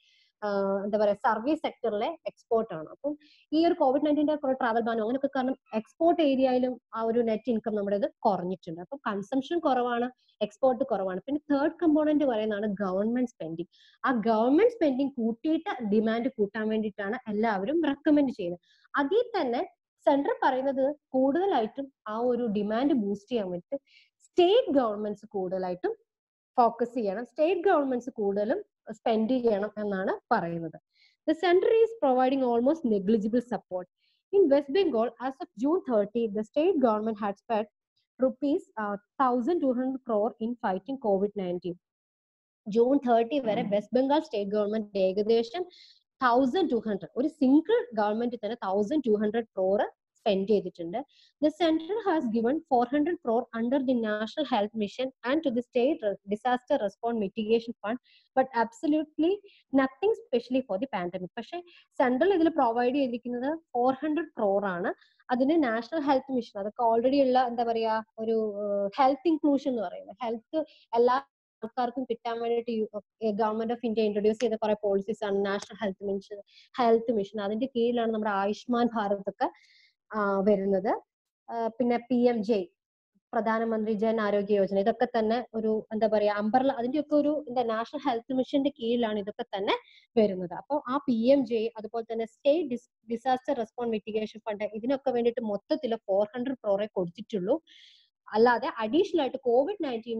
എന്താ പറയാ സർവീസ് സെക്ടറിലെ എക്സ്പോർട്ട് ആണ് അപ്പം ഈ ഒരു കോവിഡ് നയൻറ്റീൻ്റെ കുറെ ട്രാവൽ ബാനോ അങ്ങനെയൊക്കെ കാരണം എക്സ്പോർട്ട് ഏരിയയിലും ആ ഒരു നെറ്റ് ഇൻകം നമ്മുടെ ഇത് കുറഞ്ഞിട്ടുണ്ട് അപ്പം കൺസംഷൻ കുറവാണ് എക്സ്പോർട്ട് കുറവാണ് പിന്നെ തേർഡ് കമ്പോണന്റ് പറയുന്നതാണ് ഗവൺമെന്റ് സ്പെൻഡിങ് ആ ഗവൺമെന്റ് സ്പെൻഡിങ് കൂട്ടിയിട്ട് ഡിമാൻഡ് കൂട്ടാൻ വേണ്ടിയിട്ടാണ് എല്ലാവരും റെക്കമെൻഡ് ചെയ്യുന്നത് അതിൽ തന്നെ സെൻട്രൽ പറയുന്നത് കൂടുതലായിട്ടും ആ ഒരു ഡിമാൻഡ് ബൂസ്റ്റ് ചെയ്യാൻ വേണ്ടിയിട്ട് സ്റ്റേറ്റ് ഗവൺമെന്റ്സ് കൂടുതലായിട്ടും ഫോക്കസ് ചെയ്യണം സ്റ്റേറ്റ് ഗവൺമെന്റ്സ് കൂടുതലും സ്പെൻഡ് ചെയ്യണം എന്നാണ് പറയുന്നത് the central is providing almost negligible support in West Bengal as of June thirty the state government had spend rupees thousand two hundred crore in fighting COVID nineteen June thirty വരെ West Bengal state government ഏകദേശം thousand two hundred ഒരു single government തന്നെ thousand two hundred crore spend ചെയ്തിട്ടുണ്ട് the central has given four hundred crore under the national health mission and to the state disaster respond mitigation fund but absolutely nothing specially for the pandemic പക്ഷെ central ഇതിൽ provide ചെയ്തിരിക്കുന്നത് four hundred crore ആണ് അതിന് national health mission അതൊക്കെ already ഉള്ള എന്താ പറയാ ഒരു ഹെൽത്ത് ഇൻക്ലൂഷൻ എന്ന് പറയുന്നത് ഹെൽത്ത് എല്ലാ ആൾക്കാർക്കും കിട്ടാൻ വേണ്ടിയിട്ട് ഗവൺമെന്റ് ഓഫ് ഇന്ത്യ ഇൻട്രൊഡ്യൂസ് ചെയ്ത കുറെ പോളിസീസ് ആണ് national health mission health mission അതിന്റെ കീഴിലാണ് നമ്മുടെ ആയുഷ്മാൻ ഭാരത് ഒക്കെ വരുന്നത് പിന്നെ പി എം ജെ പ്രധാനമന്ത്രി ജൻ ആരോഗ്യ യോജന ഇതൊക്കെ തന്നെ ഒരു എന്താ പറയാ അമ്പർല അതിന്റെയൊക്കെ ഒരു എന്താ നാഷണൽ ഹെൽത്ത് മിഷന്റെ കീഴിലാണ് ഇതൊക്കെ തന്നെ വരുന്നത് അപ്പോൾ ആ പി എം ജെ അതുപോലെ തന്നെ state disaster respond mitigation fund ഇതിനൊക്കെ വേണ്ടിയിട്ട് മൊത്തത്തിൽ ഫോർ ഹൺഡ്രഡ് ക്രോറെ കൊടുത്തിട്ടുള്ളൂ അല്ലാതെ അഡീഷണൽ ആയിട്ട് കോവിഡ് നയൻറ്റീൻ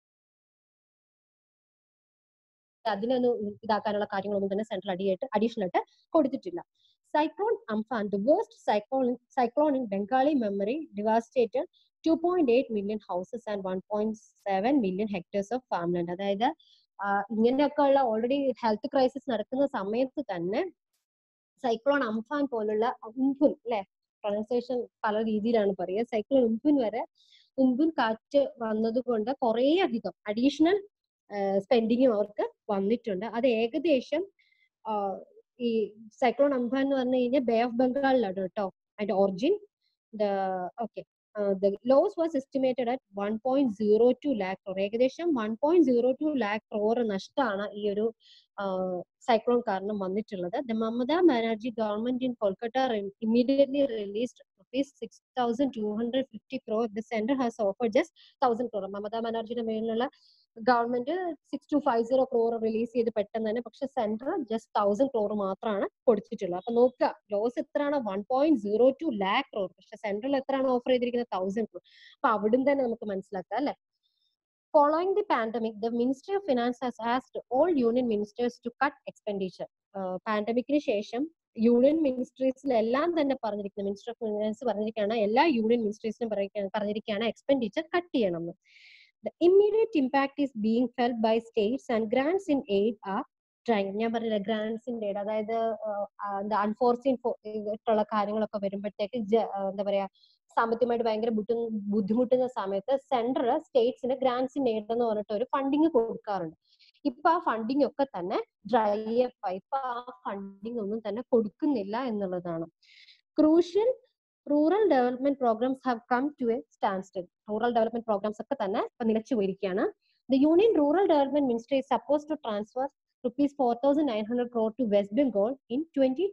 അതിനൊന്ന് ഇതാക്കാനുള്ള കാര്യങ്ങളൊന്നും തന്നെ സെൻട്രൽ അടിയായിട്ട് അഡീഷണൽ ആയിട്ട് കൊടുത്തിട്ടില്ല cyclone Amphan the worst cyclone cyclone in Bengali memory devastated two point eight million houses and one point seven million hectares of farm land അതായത് ഇങ്ങനെയൊക്കെ ഉള്ള ഓൾറെഡി ഹെൽത്ത് ക്രൈസിസ് നടക്കുന്ന സമയത്ത് തന്നെ സൈക്ലോൺ അംഫാൻ പോലുള്ള ഉംഫുൻ അല്ലെ പ്രൊനൗൺസിയേഷൻ പല രീതിയിലാണ് പറയുക സൈക്ലോൺ ഉംഫുൻ വരെ ഉംഫുൻ കാറ്റ് വന്നതുകൊണ്ട് കുറേ അധികം അഡീഷണൽ സ്പെൻഡിങ്ങും അവർക്ക് വന്നിട്ടുണ്ട് അത് ഏകദേശം ഈ സൈക്ലോൺ അംഫാൻ എന്ന് പറഞ്ഞു കഴിഞ്ഞാൽ ബേ ഓഫ് ബംഗാളിലാണ് കേട്ടോ അതിന്റെ origin the okay the loss was estimated at one point zero two lakh crore ഏകദേശം one point zero two lakh crore നഷ്ടമാണ് ഈ ഒരു സൈക്ലോൺ കാരണം വന്നിട്ടുള്ളത് the Mamata Banerjee government in Kolkata immediately released rupees six thousand two hundred fifty crore the centre has offer just thousand crore Mamata ബാനർജിയുടെ മേലിലുള്ള government six two five zero crore release ചെയ്ത് പെട്ടെന്ന് തന്നെ പക്ഷെ സെന്റർ ജസ്റ്റ് തൗസൻഡ് ക്രോർ മാത്രമാണ് കൊടുത്തിട്ടുള്ളത് അപ്പൊ നോക്കുക ലോസ് എത്രയാണ് one point zero two lakh crore പക്ഷെ സെൻട്രൽ എത്രയാണ് ഓഫർ ചെയ്തിരിക്കുന്നത് തൗസൻഡ് ക്രോർ അപ്പൊ അവിടുന്ന് തന്നെ നമുക്ക് മനസ്സിലാക്കാം അല്ലെ Following the pandemic, the Ministry of Finance has asked all union ministers to cut expenditure. പാൻഡമിക്കിന് ശേഷം യൂണിയൻ മിനിസ്ട്രീസിലെല്ലാം തന്നെ പറഞ്ഞിരിക്കുന്നത് മിനിസ്റ്റർ ഓഫ് ഫിനാൻസ് പറഞ്ഞിരിക്കുകയാണ് എല്ലാ യൂണിയൻ മിനിസ്ട്രീസിനും പറഞ്ഞിരിക്കുകയാണ് എക്സ്പെൻഡിച്ചർ കട്ട് ചെയ്യണം എന്ന് The immediate impact is being felt by states and grants in aid are trying. ഞാൻ പറഞ്ഞില്ല ഗ്രാൻസ് ഇൻ എയ്ഡ് അതായത് എന്താ അൺഫോർസീൻ ആയിട്ടുള്ള കാര്യങ്ങളൊക്കെ വരുമ്പോഴത്തേക്ക് എന്താ പറയാ സാമ്പത്തികമായിട്ട് ഭയങ്കര ബുദ്ധിമുട്ടുന്ന സമയത്ത് സെൻട്രൽ സ്റ്റേറ്റ്സിന് ഗ്രാൻസ് ഇൻ എയ്ഡ് എന്ന് പറഞ്ഞിട്ട് ഒരു ഫണ്ടിങ് കൊടുക്കാറുണ്ട് ഇപ്പൊ ആ ഫണ്ടിങ് ഒക്കെ തന്നെ ഡ്രൈ അപ്പ് ആയി ഇപ്പൊ ആ ഫണ്ടിങ് ഒന്നും തന്നെ കൊടുക്കുന്നില്ല എന്നുള്ളതാണ് crucial rural development programmes have come to a standstill rural development programmes ഒക്കെ തന്നെ ഇപ്പൊ നിലച്ചു പോയിരിക്കുകയാണ് the union rural development ministry is supposed to transfer rupees 4,900 crore to West Bengal in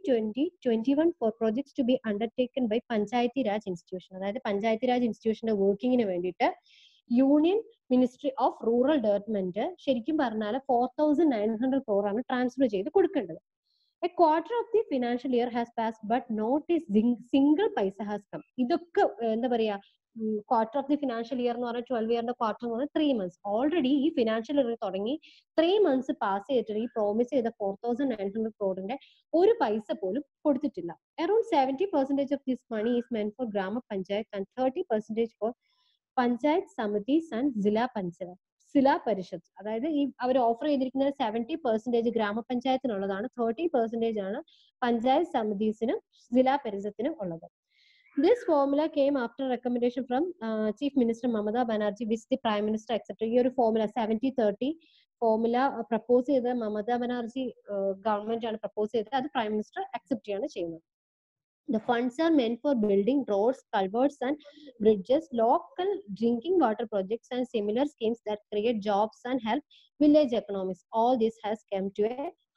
2020-21 for projects to be undertaken by panchayati raj institution അതായത് പഞ്ചായത്തി രാജ് ഇൻസ്റ്റിറ്റ്യൂഷന്റെ വർക്കിങ്ങിന് വേണ്ടിയിട്ട് union ministry of rural development ശരിക്കും പറഞ്ഞാൽ four thousand nine hundred crore ആണ് transfer ചെയ്ത് കൊടുക്കേണ്ടത് a quarter of the financial year has pass but not ഈ സിംഗിൾ പൈസ ഹാസ് കം ഇതൊക്കെ എന്താ പറയാ quarter of the financial year എന്ന് പറഞ്ഞാൽ ട്വൽവ് ഇയറിന്റെ ക്വാർട്ടർ എന്ന് പറഞ്ഞാൽ ത്രീ മന്ത്സ് ഓൾറെഡി ഈ ഫിനാൻഷ്യൽ ഇയർ തുടങ്ങി ത്രീ മന്ത്സ് പാസ് ചെയ്തിട്ട് ഈ പ്രോമിസ് ചെയ്ത ഫോർ തൗസൻഡ് നയൻ ഹൺഡ്രഡ് ക്രോഡിന്റെ ഒരു പൈസ പോലും കൊടുത്തിട്ടില്ല around seventy percentage of this money is meant for gram panchayat and thirty percentage for panchayat samitis and zilla panchayat zila parishad അതായത് ഈ അവർ ഓഫർ ചെയ്തിരിക്കുന്നത് സെവന്റി പെർസെന്റേജ് ഗ്രാമപഞ്ചായത്തിനുള്ളതാണ് തേർട്ടി പെർസെന്റേജ് ആണ് പഞ്ചായത്ത് സമിതീസിനും ജില്ലാ പരിഷത്തിനും ഉള്ളത് this formula came after recommendation from chief minister Mamata Banerjee which the prime minister accept ഈ ഒരു formula seventy thirty formula propose ചെയ്ത് മമത ബാനർജി ഗവൺമെന്റ് ആണ് പ്രപ്പോസ് ചെയ്തത് അത് പ്രൈം മിനിസ്റ്റർ അക്സെപ്റ്റ് ചെയ്യാണ് ചെയ്യുന്നത് The funds are meant for building roads, culverts, and bridges, local drinking water projects, and similar schemes that create jobs and help village economies. All this has come to a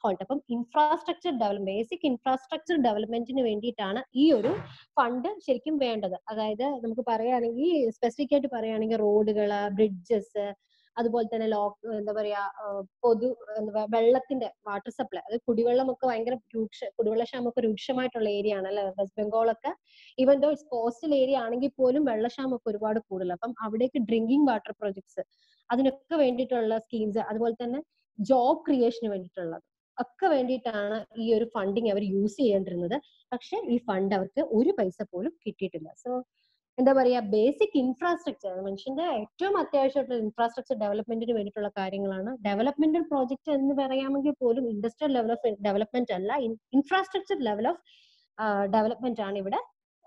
halt അപ്പം infrastructure develop basic infrastructure ഡെവലപ്മെന്റിന് വേണ്ടിയിട്ടാണ് ഈ ഒരു fund ശരിക്കും വേണ്ടത് അതായത് നമുക്ക് പറയുകയാണെങ്കിൽ സ്പെസിഫിക് ആയിട്ട് പറയുകയാണെങ്കിൽ റോഡുകള് ബ്രിഡ്ജസ് അതുപോലെ തന്നെ ലോ എന്താ പറയാ ആ, പൊതു എന്താ പറയാ, വെള്ളത്തിന്റെ വാട്ടർ സപ്ലൈ അത് കുടിവെള്ളമൊക്കെ ഭയങ്കര രൂക്ഷ കുടിവെള്ള ക്ഷാമമൊക്കെ രൂക്ഷമായിട്ടുള്ള ഏരിയ ആണ് അല്ലെ വെസ്റ്റ് ബംഗാളൊക്കെ even though it's coastal area ആണെങ്കിൽ പോലും വെള്ളക്ഷാമമൊക്കെ ഒരുപാട് കൂടുതൽ അപ്പം അവിടേക്ക് ഡ്രിങ്കിങ് വാട്ടർ പ്രൊജക്ട്സ് അതിനൊക്കെ വേണ്ടിയിട്ടുള്ള സ്കീംസ് അതുപോലെ തന്നെ ജോബ് ക്രിയേഷന് വേണ്ടിയിട്ടുള്ളത് ഒക്കെ വേണ്ടിയിട്ടാണ് ഈ ഒരു ഫണ്ടിങ് അവർ യൂസ് ചെയ്യേണ്ടിരുന്നത് പക്ഷെ ഈ ഫണ്ട് അവർക്ക് ഒരു പൈസ പോലും കിട്ടിയിട്ടില്ല സോ എന്താ പറയാ ബേസിക് ഇൻഫ്രാസ്ട്രക്ചർ മനുഷ്യന്റെ ഏറ്റവും അത്യാവശ്യമായിട്ടുള്ള ഇൻഫ്രാസ്ട്രക്ചർ ഡെവലപ്മെന്റിന് വേണ്ടിയിട്ടുള്ള കാര്യങ്ങളാണ് ഡെവലപ്മെന്റൽ പ്രോജക്റ്റ് എന്ന് പറയാമെങ്കിൽ പോലും ഇൻഡസ്ട്രിയൽ ലെവൽ ഓഫ് ഡെവലപ്മെന്റ് അല്ല ഇൻഫ്രാസ്ട്രക്ചർ ലെവൽ ഓഫ് ഡെവലപ്മെന്റ് ആണ് ഇവിടെ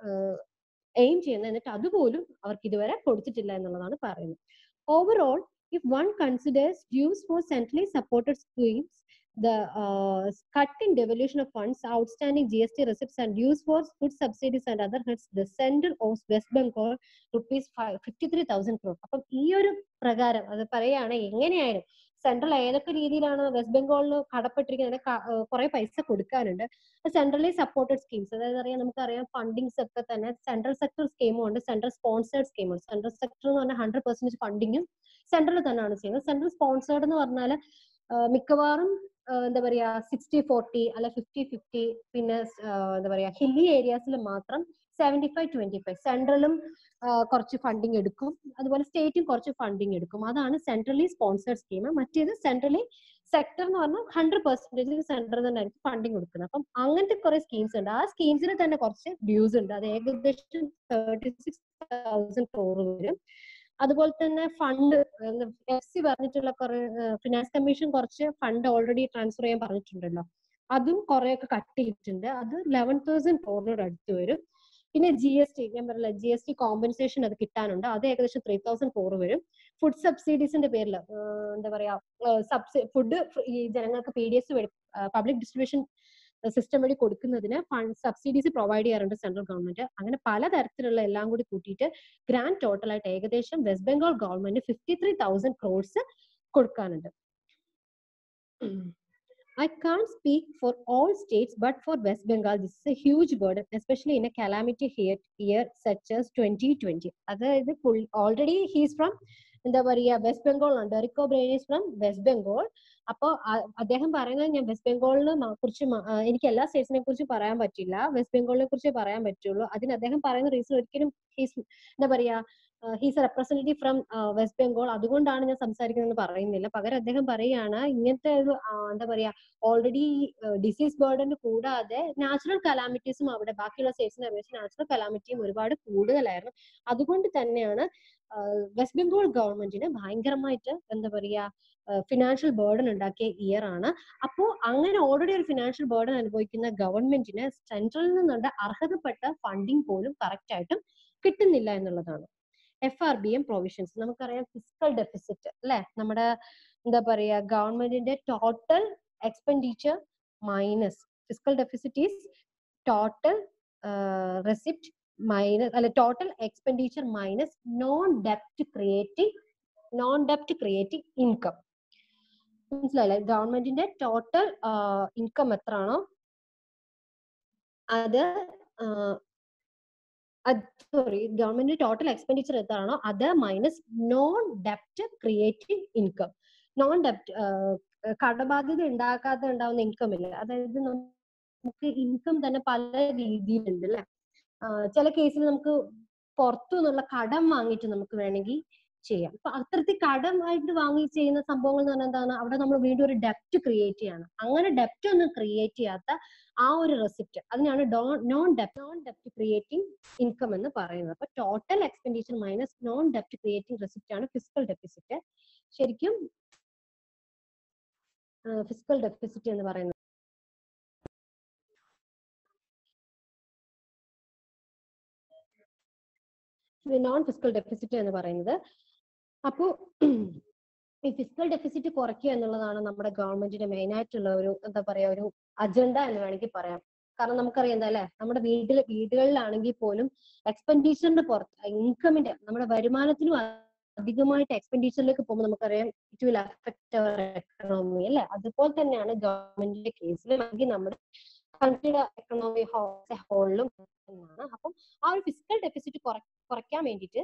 എയിം ചെയ്യുന്നത് എന്നിട്ട് അതുപോലും അവർക്ക് ഇതുവരെ കൊടുത്തിട്ടില്ല എന്നുള്ളതാണ് പറയുന്നത് overall if one considers dues for centrally supported schemes the uh, cut in devolution of funds, outstanding GST receipts and dues for food subsidies and other heads, the center owes West Bengal rupees fifty three thousand crore അപ്പം ഈ ഒരു പ്രകാരം അത് പറയുകയാണ് എങ്ങനെയായാലും central ഏതൊക്കെ രീതിയിലാണ് west ബംഗാളിന് കടപ്പെട്ടിരിക്കുന്നത് കുറെ പൈസ കൊടുക്കാനുണ്ട് സെൻട്രലി സപ്പോർട്ടഡ് സ്കീംസ് അതായത് അറിയാം നമുക്കറിയാം ഫണ്ടിങ്സ് ഒക്കെ തന്നെ സെൻട്രൽ സെക്ടർ സ്കീമും ഉണ്ട് സെൻട്രൽ സ്പോൺസേർഡ് സ്കീമുണ്ട് സെൻട്രൽ സെക്ടർ എന്ന് പറഞ്ഞാൽ ഹൺഡ്രഡ് പെർസെന്റേജ് ഫണ്ടിങ്ങും സെൻട്രൽ തന്നെയാണ് ചെയ്യുന്നത് സെൻട്രൽ സ്പോൺസേർഡ് എന്ന് പറഞ്ഞാൽ മിക്കവാറും ആഹ് എന്താ പറയാ സിക്സ്റ്റി ഫോർട്ടി അല്ല ഫിഫ്റ്റി ഫിഫ്റ്റി പിന്നെ ആഹ് എന്താ പറയാ ഹില്ലി ഏരിയാസിൽ മാത്രം സെവന്റി ഫൈവ് ട്വന്റി ഫൈവ് സെൻട്രലും കുറച്ച് ഫണ്ടിങ് എടുക്കും അതുപോലെ സ്റ്റേറ്റും കുറച്ച് ഫണ്ടിങ് എടുക്കും അതാണ് സെൻട്രലി സ്പോൺസേർഡ് സ്കീം മറ്റേത് സെൻട്രലി സെക്ടർ എന്ന് പറഞ്ഞാൽ ഹൺഡ്രഡ് പെർസെന്റേജ് സെൻട്രൽ തന്നെ ആയിരിക്കും ഫണ്ടിങ് കൊടുക്കുന്നത് അപ്പം അങ്ങനത്തെ കുറെ സ്കീംസ് ഉണ്ട് ആ സ്കീംസിന് തന്നെ കുറച്ച് ഡ്യൂസ് ഉണ്ട് അത് ഏകദേശം തേർട്ടി സിക്സ് തൗസൻഡ് ക്രോർ വരും അതുപോലെ തന്നെ ഫണ്ട് എഫ് സി പറഞ്ഞിട്ടുള്ള കുറെ ഫിനാൻസ് കമ്മീഷൻ കുറച്ച് ഫണ്ട് ഓൾറെഡി ട്രാൻസ്ഫർ ചെയ്യാൻ പറഞ്ഞിട്ടുണ്ടല്ലോ അതും കുറെയൊക്കെ കട്ട് ചെയ്തിട്ടുണ്ട് അത് ലെവൻ തൗസൻഡ് ക്രോറിനോട് അടുത്ത് വരും പിന്നെ ജി എസ് ടി ഞാൻ പറഞ്ഞില്ല ജി എസ് ടി കോമ്പൻസേഷൻ അത് കിട്ടാനുണ്ട് അത് ഏകദേശം ത്രീ തൗസൻഡ് ക്രോർ വരും ഫുഡ് സബ്സിഡീസിന്റെ പേരിൽ എന്താ പറയാ സബ്സി ഫുഡ് ഈ ജനങ്ങൾക്ക് P D S public distribution system വഴി കൊടുക്കുന്നതിന് ഫണ്ട് സബ്സിഡീസ് പ്രൊവൈഡ് ചെയ്യാറുണ്ട് സെൻട്രൽ ഗവൺമെന്റ് അങ്ങനെ പലതരത്തിലുള്ള എല്ലാം കൂടി കൂട്ടിയിട്ട് ഗ്രാൻഡ് ടോട്ടൽ ആയിട്ട് ഏകദേശം west Bengal government fifty three thousand crores കൊടുക്കാനുണ്ട് I can't speak for all states, but for West Bengal, this is a huge burden, especially in a calamity year, year such as 2020. അതായത് already he's from എന്താ പറയുക west Bengal ആണ് Derek O'Brien from west Bengal അപ്പോൾ അദ്ദേഹം പറയുന്നത് ഞാൻ west ബംഗാളിനെ കുറിച്ച് മ- ആ, എനിക്ക് എല്ലാ സ്റ്റേറ്റ്സിനെ കുറിച്ച് പറയാൻ പറ്റില്ല വെസ്റ്റ് ബംഗാളിനെ കുറിച്ച് പറയാൻ പറ്റുള്ളൂ അതിന് അദ്ദേഹം പറയുന്ന റീസൺ ഒരിക്കലും ഹീസ് എന്താ പറയാ he's representative from west Bengal അതുകൊണ്ടാണ് ഞാൻ സംസാരിക്കുന്നതെന്ന് പറയുന്നില്ല പകരം അദ്ദേഹം പറയുകയാണ് ഇങ്ങനത്തെ ഒരു ആ, എന്താ പറയാ ഓൾറെഡി ഡിസീസ് ബേർഡൻ കൂടാതെ നാച്ചുറൽ കലാമിറ്റീസും അവിടെ ബാക്കിയുള്ള സ്റ്റേറ്റ്സിനെ അപേക്ഷിച്ച് നാച്ചുറൽ കലാമിറ്റിയും ഒരുപാട് കൂടുതലായിരുന്നു അതുകൊണ്ട് തന്നെയാണ് വെസ്റ്റ് ബംഗാൾ ഗവൺമെന്റിന് ഭയങ്കരമായിട്ട് എന്താ പറയാ ഫിനാൻഷ്യൽ ബേർഡൻ ഉണ്ടാക്കിയ ഇയർ ആണ് അപ്പോ അങ്ങനെ ഓൾറെഡി ഒരു ഫിനാൻഷ്യൽ ബേർഡൻ അനുഭവിക്കുന്ന ഗവൺമെന്റിന് സെൻട്രലിൽ നിന്നുള്ള അർഹതപ്പെട്ട ഫണ്ടിങ് പോലും കറക്റ്റ് ആയിട്ടും കിട്ടുന്നില്ല എന്നുള്ളതാണ് F R B M provisions നമുക്കറിയാം ഫിസിക്കൽ ഡെഫിസിറ്റ് അല്ലെ നമ്മുടെ എന്താ പറയാ ഗവൺമെന്റിന്റെ total expenditure minus physical deficit is total receipt minus അല്ല total expenditure minus non ഡെപ്റ്റ് creating non ഡെപ്റ്റ് creating income മനസ്സിലായില്ലേ ഗവൺമെന്റിന്റെ ടോട്ടൽ ഇൻകം എത്രയാണോ അത് സോറി ഗവൺമെന്റ് ടോട്ടൽ എക്സ്പെൻഡിച്ചർ എത്രയാണോ അത് minus non ഡെപ്റ്റ് creating income non ഡെപ്റ്റ് കടബാധ്യത ഉണ്ടാക്കാതെ ഉണ്ടാവുന്ന ഇൻകം ഇല്ല അതായത് നമുക്ക് ഇൻകം തന്നെ പല രീതിയിലുണ്ട് അല്ലെ ചില കേസിൽ നമുക്ക് പുറത്തു നിന്നുള്ള കടം വാങ്ങിയിട്ട് നമുക്ക് വേണമെങ്കിൽ ചെയ്യാം അപ്പൊ അത്തരത്തിൽ കടമായിട്ട് വാങ്ങി ചെയ്യുന്ന സംഭവങ്ങൾ എന്ന് പറഞ്ഞാൽ എന്താണ് അവിടെ നമ്മൾ വീണ്ടും ഒരു ഡെപ്റ്റ് ക്രിയേറ്റ് ചെയ്യണം അങ്ങനെ ഡെപ്റ്റ് ഒന്നും ക്രിയേറ്റ് ചെയ്യാത്ത ആ ഒരു റെസിപ്റ്റ് അതിനാണ് നോൺ ഡെപ്റ്റ് നോൺ ഡെപ്റ്റ് ക്രിയേറ്റിംഗ് ഇൻകം എന്ന് പറയുന്നത് അപ്പൊ total expenditure minus non ഡെപ്റ്റ് creating receipt ആണ് ഫിസിക്കൽ ഡെഫിസിറ്റ് ശരിക്കും ഫിസിക്കൽ ഡെഫിസിറ്റ് എന്ന് പറയുന്നത് നോൺ ഫിസിക്കൽ ഡെഫിസിറ്റ് എന്ന് പറയുന്നത് അപ്പോ ഈ ഫിസിക്കൽ ഡെഫിസിറ്റ് കുറയ്ക്കുക എന്നുള്ളതാണ് നമ്മുടെ ഗവൺമെന്റിന്റെ മെയിൻ ആയിട്ടുള്ള ഒരു എന്താ പറയാ ഒരു അജണ്ട എന്ന് വേണമെങ്കിൽ പറയാം കാരണം നമുക്കറിയാം എന്താ അല്ലെ നമ്മുടെ വീട്ടിൽ വീടുകളിലാണെങ്കിൽ പോലും എക്സ്പെൻഡിച്ചറിന്റെ പുറത്ത് ഇൻകമിന്റെ നമ്മുടെ വരുമാനത്തിനും അധികമായിട്ട് എക്സ്പെൻഡിച്ചറിലേക്ക് പോകുമ്പോൾ നമുക്കറിയാം it will affect our economy അല്ലെ അതുപോലെ തന്നെയാണ് ഗവൺമെന്റിന്റെ കേസിൽ അല്ലെങ്കിൽ നമ്മുടെ കൺട്രിയുടെ എക്കണോമി ഹോളിലും എന്നാണ് അപ്പം ആ ഒരു ഫിസിക്കൽ ഡെഫിസിറ്റ് കുറയ്ക്കാൻ വേണ്ടിയിട്ട്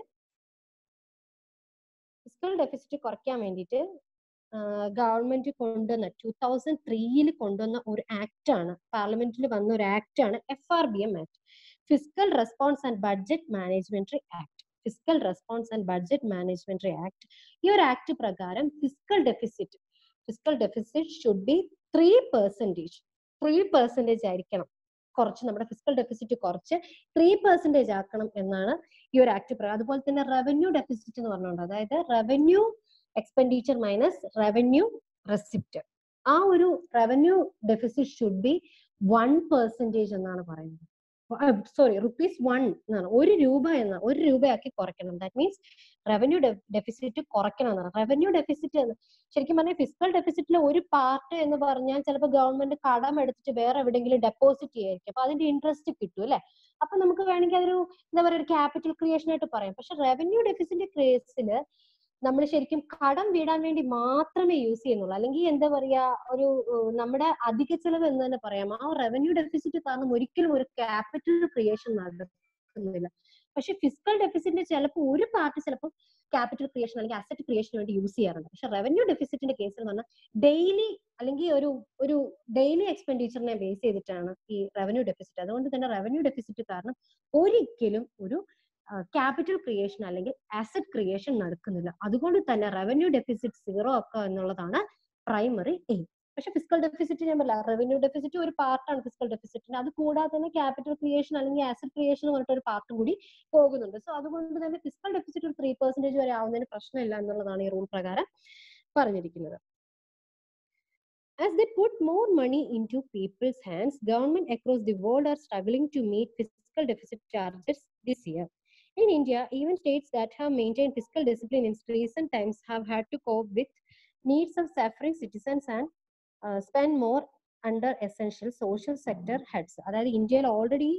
ഫിസിക്കൽ ഡെഫിസിറ്റ് കുറയ്ക്കാൻ വേണ്ടിയിട്ട് ഗവൺമെന്റ് കൊണ്ടുവന്ന ടൂ തൗസൻഡ് ത്രീയിൽ കൊണ്ടുവന്ന ഒരു ആക്ട് ആണ് പാർലമെന്റിൽ വന്ന ഒരു ആക്ട് ആണ് F R B M act fiscal response and budget management act fiscal response and budget management act ഈ ഒരു ആക്ട് പ്രകാരം fiscal deficit fiscal deficit should be three percentage three percentage ആയിരിക്കണം കുറച്ച് നമ്മുടെ ഫിസിക്കൽ ഡെഫിസിറ്റ് കുറച്ച് three percentage ആക്കണം എന്നാണ് ഈ ഒരു ആക്ട് പ്രകാരം അതുപോലെ തന്നെ റവന്യൂ ഡെഫിസിറ്റ് എന്ന് പറഞ്ഞുകൊണ്ട് അതായത് revenue expenditure minus revenue receipt ആ ഒരു revenue deficit should be one percentage എന്നാണ് പറയുന്നത് സോറി റുപ്പീസ് വൺ എന്നാണ് ഒരു രൂപ എന്ന ഒരു രൂപയാക്കി കുറയ്ക്കണം ദാറ്റ് മീൻസ് റവന്യൂ ഡെഫിസിറ്റ് കുറയ്ക്കണം എന്നാണ് റവന്യൂ ഡെഫിസിറ്റ് ശരിക്കും പറഞ്ഞാൽ ഫിസിക്കൽ ഡെഫിസിറ്റിലെ ഒരു പാർട്ട് എന്ന് പറഞ്ഞാൽ ചിലപ്പോൾ ഗവൺമെന്റ് കടം എടുത്തിട്ട് വേറെ എവിടെയെങ്കിലും ഡെപ്പോസിറ്റ് ചെയ്യായിരിക്കും അപ്പൊ അതിന്റെ ഇൻട്രസ്റ്റ് കിട്ടും അല്ലെ അപ്പൊ നമുക്ക് വേണമെങ്കിൽ അതൊരു എന്താ പറയുക ഒരു ക്യാപിറ്റൽ ക്രിയേഷൻ ആയിട്ട് പറയാം പക്ഷെ റവന്യൂ ഡെഫിസിറ്റ് കേസിൽ നമ്മൾ ശരിക്കും കടം വീടാൻ വേണ്ടി മാത്രമേ യൂസ് ചെയ്യുന്നുള്ളൂ അല്ലെങ്കിൽ എന്താ പറയാ ഒരു നമ്മുടെ അധിക ചെലവ് എന്ന് തന്നെ പറയാം ആ റവന്യൂ ഡെഫിസിറ്റ് കാരണം ഒരിക്കലും ഒരു ക്യാപിറ്റൽ ക്രിയേഷൻ നടക്കുന്നില്ല പക്ഷെ ഫിസിക്കൽ ഡെഫിസിറ്റിന്റെ ചിലപ്പോൾ ഒരു പാർട്ട് ചിലപ്പോൾ ക്യാപിറ്റൽ ക്രിയേഷൻ അല്ലെങ്കിൽ അസറ്റ് ക്രിയേഷന് വേണ്ടി യൂസ് ചെയ്യാറുണ്ട് പക്ഷെ റവന്യൂ ഡെഫിസിറ്റിന്റെ കേസിൽ പറഞ്ഞാൽ ഡെയിലി അല്ലെങ്കിൽ ഒരു ഒരു ഡെയിലി എക്സ്പെൻഡിച്ചറിനെ ബേസ് ചെയ്തിട്ടാണ് ഈ റവന്യൂ ഡെഫിസിറ്റ് അതുകൊണ്ട് തന്നെ റവന്യൂ ഡെഫിസിറ്റ് കാരണം ഒരിക്കലും ഒരു ക്യാപിറ്റൽ ക്രിയേഷൻ അല്ലെങ്കിൽ അസറ്റ് ക്രിയേഷൻ നടക്കുന്നില്ല അതുകൊണ്ട് തന്നെ റവന്യൂ ഡെഫിസിറ്റ് സീറോ ആക്കുക എന്നുള്ളതാണ് പ്രൈമറി എയിം പക്ഷെ ഫിസിക്കൽ ഡെഫിസിറ്റ് ഞാൻ പറയില്ല റവന്യൂ ഡെഫിസിറ്റ് ഒരു പാർട്ടാണ് ഫിസിക്കൽ ഡെഫിസിറ്റിന് അത് കൂടാതെ തന്നെ ക്യാപിറ്റൽ ക്രിയേഷൻ അല്ലെങ്കിൽ ആസറ്റ് ക്രിയേഷൻ എന്ന് പറഞ്ഞിട്ട് ഒരു പാർട്ടും കൂടി പോകുന്നുണ്ട് സോ അതുകൊണ്ട് തന്നെ ഫിസിക്കൽ ഡെഫിസിറ്റ് ഒരു ത്രീ പെർസെന്റേജ് വരെ ആവുന്നതിന് പ്രശ്നമില്ല എന്നുള്ളതാണ് ഈ റൂൾ പ്രകാരം പറഞ്ഞിരിക്കുന്നത് As they put more money into people's hands, government across the world are struggling to meet fiscal deficit targets this year. In India, even states that have maintained fiscal discipline in recent times have had to cope with needs of suffering citizens and uh, spend more under essential social sector heads. അതായത് ഇന്ത്യയിൽ already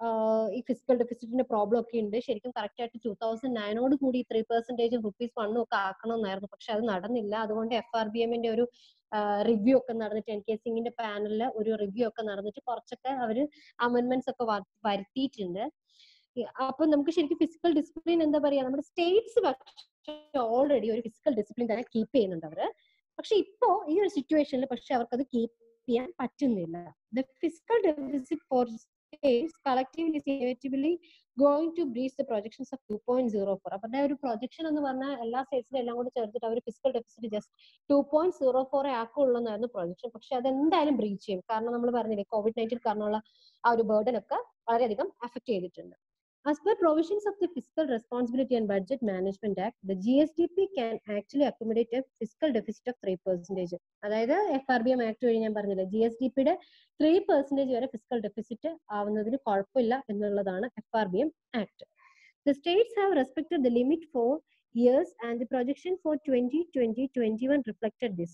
ഈ physical ഡെഫിസിറ്റിന്റെ problem ഒക്കെ ഉണ്ട് ശരിക്കും correct ആയിട്ട് two thousand നയനോട് കൂടി three percentage rupees വണ്ണും ഒക്കെ ആക്കണമെന്നായിരുന്നു പക്ഷെ അത് നടന്നില്ല അതുകൊണ്ട് എഫ് ആർ ബി എമ്മിന്റെ ഒരു റിവ്യൂ ഒക്കെ നടന്നിട്ട് എൻ കെ സിംഗിന്റെ പാനലിൽ ഒരു റിവ്യൂ ഒക്കെ നടന്നിട്ട് കുറച്ചൊക്കെ അവര് അമെന്റ്മെന്റ്സ് ഒക്കെ വരുത്തിയിട്ടുണ്ട് അപ്പൊ നമുക്ക് ശരിക്കും ഫിസിക്കൽ ഡിസിപ്ലിൻ എന്താ പറയാ നമ്മുടെ സ്റ്റേറ്റ്സ് പക്ഷേ ഓൾറെഡി ഒരു ഫിസിക്കൽ ഡിസിപ്ലിൻ തന്നെ കീപ്പ് ചെയ്യുന്നുണ്ട് അവര് പക്ഷെ ഇപ്പോ ഈ ഒരു സിറ്റുവേഷനിൽ പക്ഷെ അവർക്ക് അത് കീപ്പ് ചെയ്യാൻ പറ്റുന്നില്ല the fiscal deficit for states collectively is inevitably going to breach the projections of 2.04 അവരുടെ ഒരു പ്രൊജക്ഷൻ എന്ന് പറഞ്ഞാൽ എല്ലാ സ്റ്റേറ്റ്സിലും എല്ലാം കൂടി ചേർത്തിട്ട് അവർ fiscal deficit just two point zero four ആക്കുള്ളൂ എന്നായിരുന്നു പ്രൊജക്ഷൻ പക്ഷെ അത് എന്തായാലും ബ്രീച്ച് ചെയ്യും കാരണം നമ്മൾ പറഞ്ഞില്ലേ കോവിഡ് നയൻറ്റീൻ കാരണമുള്ള ആ ഒരു ബേർഡൻ ഒക്കെ വളരെയധികം അഫക്ട് ചെയ്തിട്ടുണ്ട് As per provisions of the Fiscal Responsibility and Budget Management Act, the GSDP can actually accommodate a fiscal deficit of 3%. അതായത് F R B M act വഴി ഞാൻ പറഞ്ഞില്ല ജി എസ് ഡി പിയുടെ ത്രീ പെർസെന്റേജ് വരെ fiscal deficit ആവുന്നതിന് കുഴപ്പമില്ല എന്നുള്ളതാണ് F R B M act the states have respected the limit for years and the projection for twenty twenty twenty one reflected this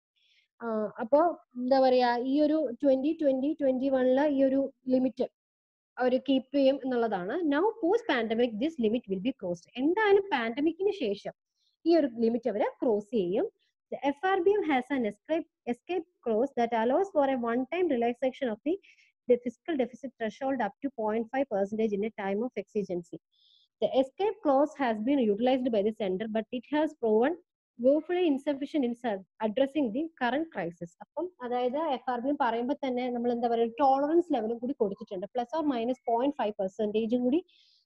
അപ്പോ എന്താ പറയാ ഈ ഒരു ട്വന്റി ട്വന്റി ട്വന്റി വണ്ണില് ഈ ഒരു ലിമിറ്റ് അവർ കീപ്പ് ചെയ്യും എന്നുള്ളതാണ് now post pandemic this limit will be crossed എന്തായാലും പാൻഡമിക്കിന് ശേഷം ഈ ഒരു ലിമിറ്റ് അവർ ക്രോസ് ചെയ്യും The FRBM has an escape, escape clause that allows for a one-time relaxation of the, the fiscal deficit threshold up to 0.5 percentage in a time of exigency. The escape clause has been utilized by the center, but it has proven woefully insufficient in addressing the current crisis. അപ്പം അതായത് F R B പറയുമ്പോൾ തന്നെ നമ്മൾ എന്താ പറയുക tolerance ലെവലും കൂടി കൊടുത്തിട്ടുണ്ട് plus or minus point five പെർസെന്റേജും കൂടി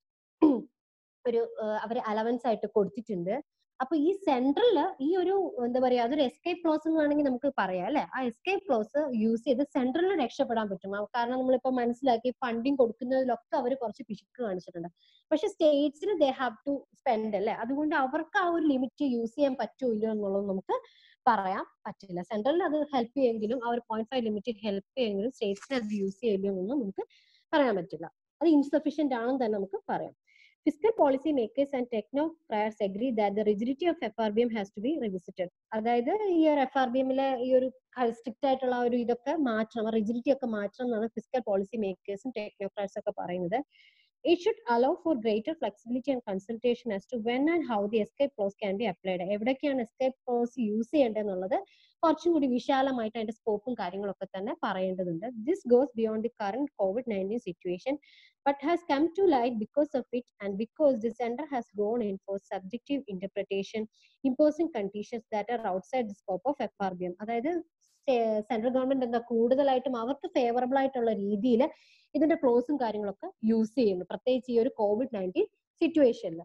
ഒരു അവർ അലവൻസ് ആയിട്ട് കൊടുത്തിട്ടുണ്ട് അപ്പൊ ഈ സെൻട്രലില് ഈ ഒരു എന്താ പറയാ അതൊരു എസ്കേപ്പ് ക്ലോസ് എന്ന് വേണമെങ്കിൽ നമുക്ക് പറയാം അല്ലെ ആ എസ്കേപ്പ് ക്ലോസ് യൂസ് ചെയ്ത് സെൻട്രലിൽ രക്ഷപ്പെടാൻ പറ്റും കാരണം നമ്മളിപ്പോ മനസ്സിലാക്കി ഫണ്ടിങ് കൊടുക്കുന്നതിലൊക്കെ അവർ കുറച്ച് പിശുക്ക് കാണിച്ചിട്ടുണ്ട് പക്ഷെ സ്റ്റേറ്റ്സിന് ദേ ഹാവ് ടു സ്പെൻഡ് അല്ലെ അതുകൊണ്ട് അവർക്ക് ആ ഒരു ലിമിറ്റ് യൂസ് ചെയ്യാൻ പറ്റുമോ ഇല്ലയോ എന്നുള്ളത് നമുക്ക് പറയാൻ പറ്റില്ല സെൻട്രലിൽ അത് ഹെൽപ്പ് ചെയ്യുമെങ്കിലും ആ ഒരു പോയിന്റ് ഫൈവ് ലിമിറ്റ് ഹെൽപ്പ് ചെയ്യുമെങ്കിലും സ്റ്റേറ്റ്സിന് അത് യൂസ് ചെയ്യില്ലോ എന്നൊന്നും നമുക്ക് പറയാൻ പറ്റില്ല അത് ഇൻസഫിഷ്യന്റ് ആണെന്ന് തന്നെ നമുക്ക് പറയാം fiscal policy makers and technocrats agree that the rigidity of FRBM has to be revisited. അതായത് ഈ ഒരു എഫ് ആർ ബി എമ്മിലെ ഈ ഒരു സ്ട്രിക്റ്റ് ആയിട്ടുള്ള ഒരു ഇതൊക്കെ മാറ്റണം റിജിഡിറ്റി ഒക്കെ മാറ്റണം എന്നാണ് ഫിസിക്കൽ പോളിസി മേക്കേഴ്സും ടെക്നോക്രാറ്റ്സും ഒക്കെ പറയുന്നത് it should allow for greater flexibility and consultation as to when and how the escape clause can be applied എവിടൊക്കെയാണ് escape clause യൂസ് ചെയ്യേണ്ടതെന്നുള്ളത് കുറച്ചും കൂടി വിശാലമായിട്ട് അതിന്റെ സ്കോപ്പും കാര്യങ്ങളൊക്കെ തന്നെ പറയേണ്ടതുണ്ട് this goes beyond the current Covid nineteen situation but has come to light because of it and because the center has gone in for subjective interpretation, imposing conditions that are outside the scope of FRBM. അതായത് central government എന്താ കൂടുതലായിട്ടും അവർക്ക് favourable ആയിട്ടുള്ള രീതിയിൽ ഇതിന്റെ ക്ലോസും കാര്യങ്ങളൊക്കെ use ചെയ്യുന്നു പ്രത്യേകിച്ച് ഈ ഒരു കോവിഡ് നയൻറ്റീൻ സിറ്റുവേഷനിൽ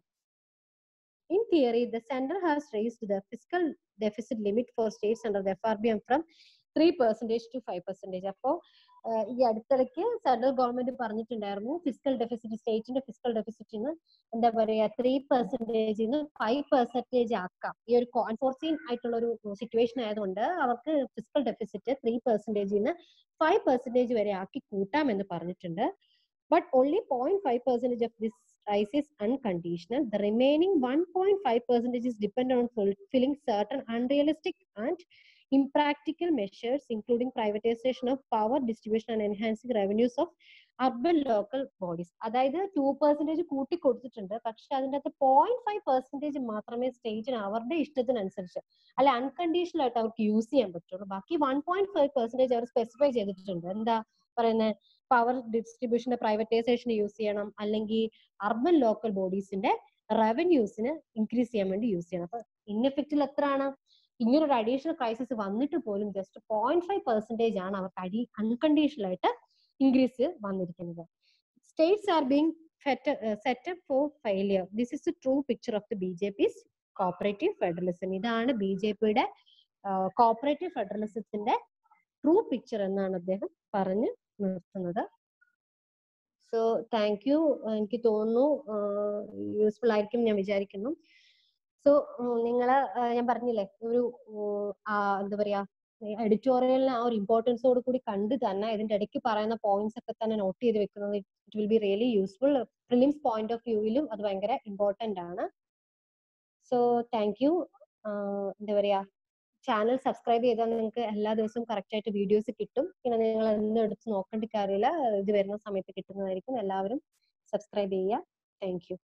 In theory, the center has raised the fiscal deficit limit for states under the FRBM from three percentage to five percentage അപ്പോൾ ഈ അടുത്തിടയ്ക്ക് സെൻട്രൽ ഗവൺമെന്റ് പറഞ്ഞിട്ടുണ്ടായിരുന്നു ഫിസിക്കൽ ഡെഫിസിറ്റ് സ്റ്റേറ്റിന്റെ ഫിസിക്കൽ ഡെഫിസിറ്റിന്ന് എന്താ പറയാ ത്രീ പെർസെൻറ്റേജിൽ നിന്ന് ഫൈവ് പെർസെൻറ്റേജ് ആക്കാം ഈ ഒരു അൺഫോർസീൻ ആയിട്ടുള്ള ഒരു സിറ്റുവേഷൻ ആയതുകൊണ്ട് അവർക്ക് ഫിസിക്കൽ ഡെഫിസിറ്റ് ത്രീ പെർസെൻറ്റേജിൽ നിന്ന് ഫൈവ് പെർസെൻറ്റേജ് വരെ ആക്കി കൂട്ടാം എന്ന് പറഞ്ഞിട്ടുണ്ട് but only point five percentage of this rise is unconditional. The remaining 1.5 percentage is dependent on fulfilling certain unrealistic and impractical measures, including privatization of power distribution and enhancing revenues of urban local bodies. അതായത് two percentage കൂട്ടി കൊടുത്തിട്ടുണ്ട് പക്ഷെ അതിൻ്റെ അകത്ത് point five percentage മാത്രമേ സ്റ്റേറ്റിന് അവരുടെ ഇഷ്ടത്തിനനുസരിച്ച് അല്ല അൺകണ്ടീഷണൽ ആയിട്ട് അവർക്ക് യൂസ് ചെയ്യാൻ പറ്റുള്ളൂ ബാക്കി വൺ പോയിന്റ് ഫൈവ് പെർസെന്റേജ് അവർ സ്പെസിഫൈ ചെയ്തിട്ടുണ്ട് എന്താ പറയുന്നത് പവർ ഡിസ്ട്രിബ്യൂഷന്റെ പ്രൈവറ്റൈസേഷൻ യൂസ് ചെയ്യണം അല്ലെങ്കിൽ അർബൻ ലോക്കൽ ബോഡീസിന്റെ റവന്യൂസിന് ഇൻക്രീസ് ചെയ്യാൻ വേണ്ടി യൂസ് ചെയ്യണം അപ്പൊ ഇൻഎഫക്റ്റിൽ എത്രയാണ് ഇങ്ങനൊരു അഡീഷണൽ ക്രൈസിസ് വന്നിട്ട് പോലും ജസ്റ്റ് പോയിന്റ് ഫൈവ് പെർസെന്റേജ് ആണ് അവർക്ക് അടി അൺകണ്ടീഷണൽ ആയിട്ട് ഇൻക്രീസ് വന്നിരിക്കുന്നത് states are being set up for failure this is the true picture of the B J P's cooperative federalism ഇതാണ് ബി ജെ പിയുടെ കോപ്പറേറ്റീവ് ഫെഡറലിസത്തിന്റെ ട്രൂ പിക്ചർ എന്നാണ് അദ്ദേഹം പറഞ്ഞു നിർത്തുന്നത് സോ താങ്ക് യു എനിക്ക് തോന്നുന്നു യൂസ്ഫുൾ ആയിരിക്കും ഞാൻ വിചാരിക്കുന്നു സോ നിങ്ങള് ഞാൻ പറഞ്ഞില്ലേ ഒരു എന്താ പറയാ എഡിറ്റോറിയലിന് ആ ഒരു ഇമ്പോർട്ടൻസോട് കൂടി കണ്ട് തന്നെ ഇതിന്റെ ഇടയ്ക്ക് പറയുന്ന പോയിന്റ്സ് ഒക്കെ തന്നെ നോട്ട് ചെയ്ത് വെക്കുന്നത് it will be really useful films point of വ്യൂവിലും അത് ഭയങ്കര ഇമ്പോർട്ടന്റ് ആണ് സോ താങ്ക് യു എന്താ പറയാ ചാനൽ സബ്സ്ക്രൈബ് ചെയ്താൽ നിങ്ങൾക്ക് എല്ലാ ദിവസവും കറക്റ്റ് ആയിട്ട് വീഡിയോസ് കിട്ടും പിന്നെ നിങ്ങൾ എന്നും എടുത്ത് നോക്കേണ്ട കാര്യമില്ല ഇത് വരുന്ന സമയത്ത് കിട്ടുന്നതായിരിക്കും എല്ലാവരും സബ്സ്ക്രൈബ് ചെയ്യുക താങ്ക് യു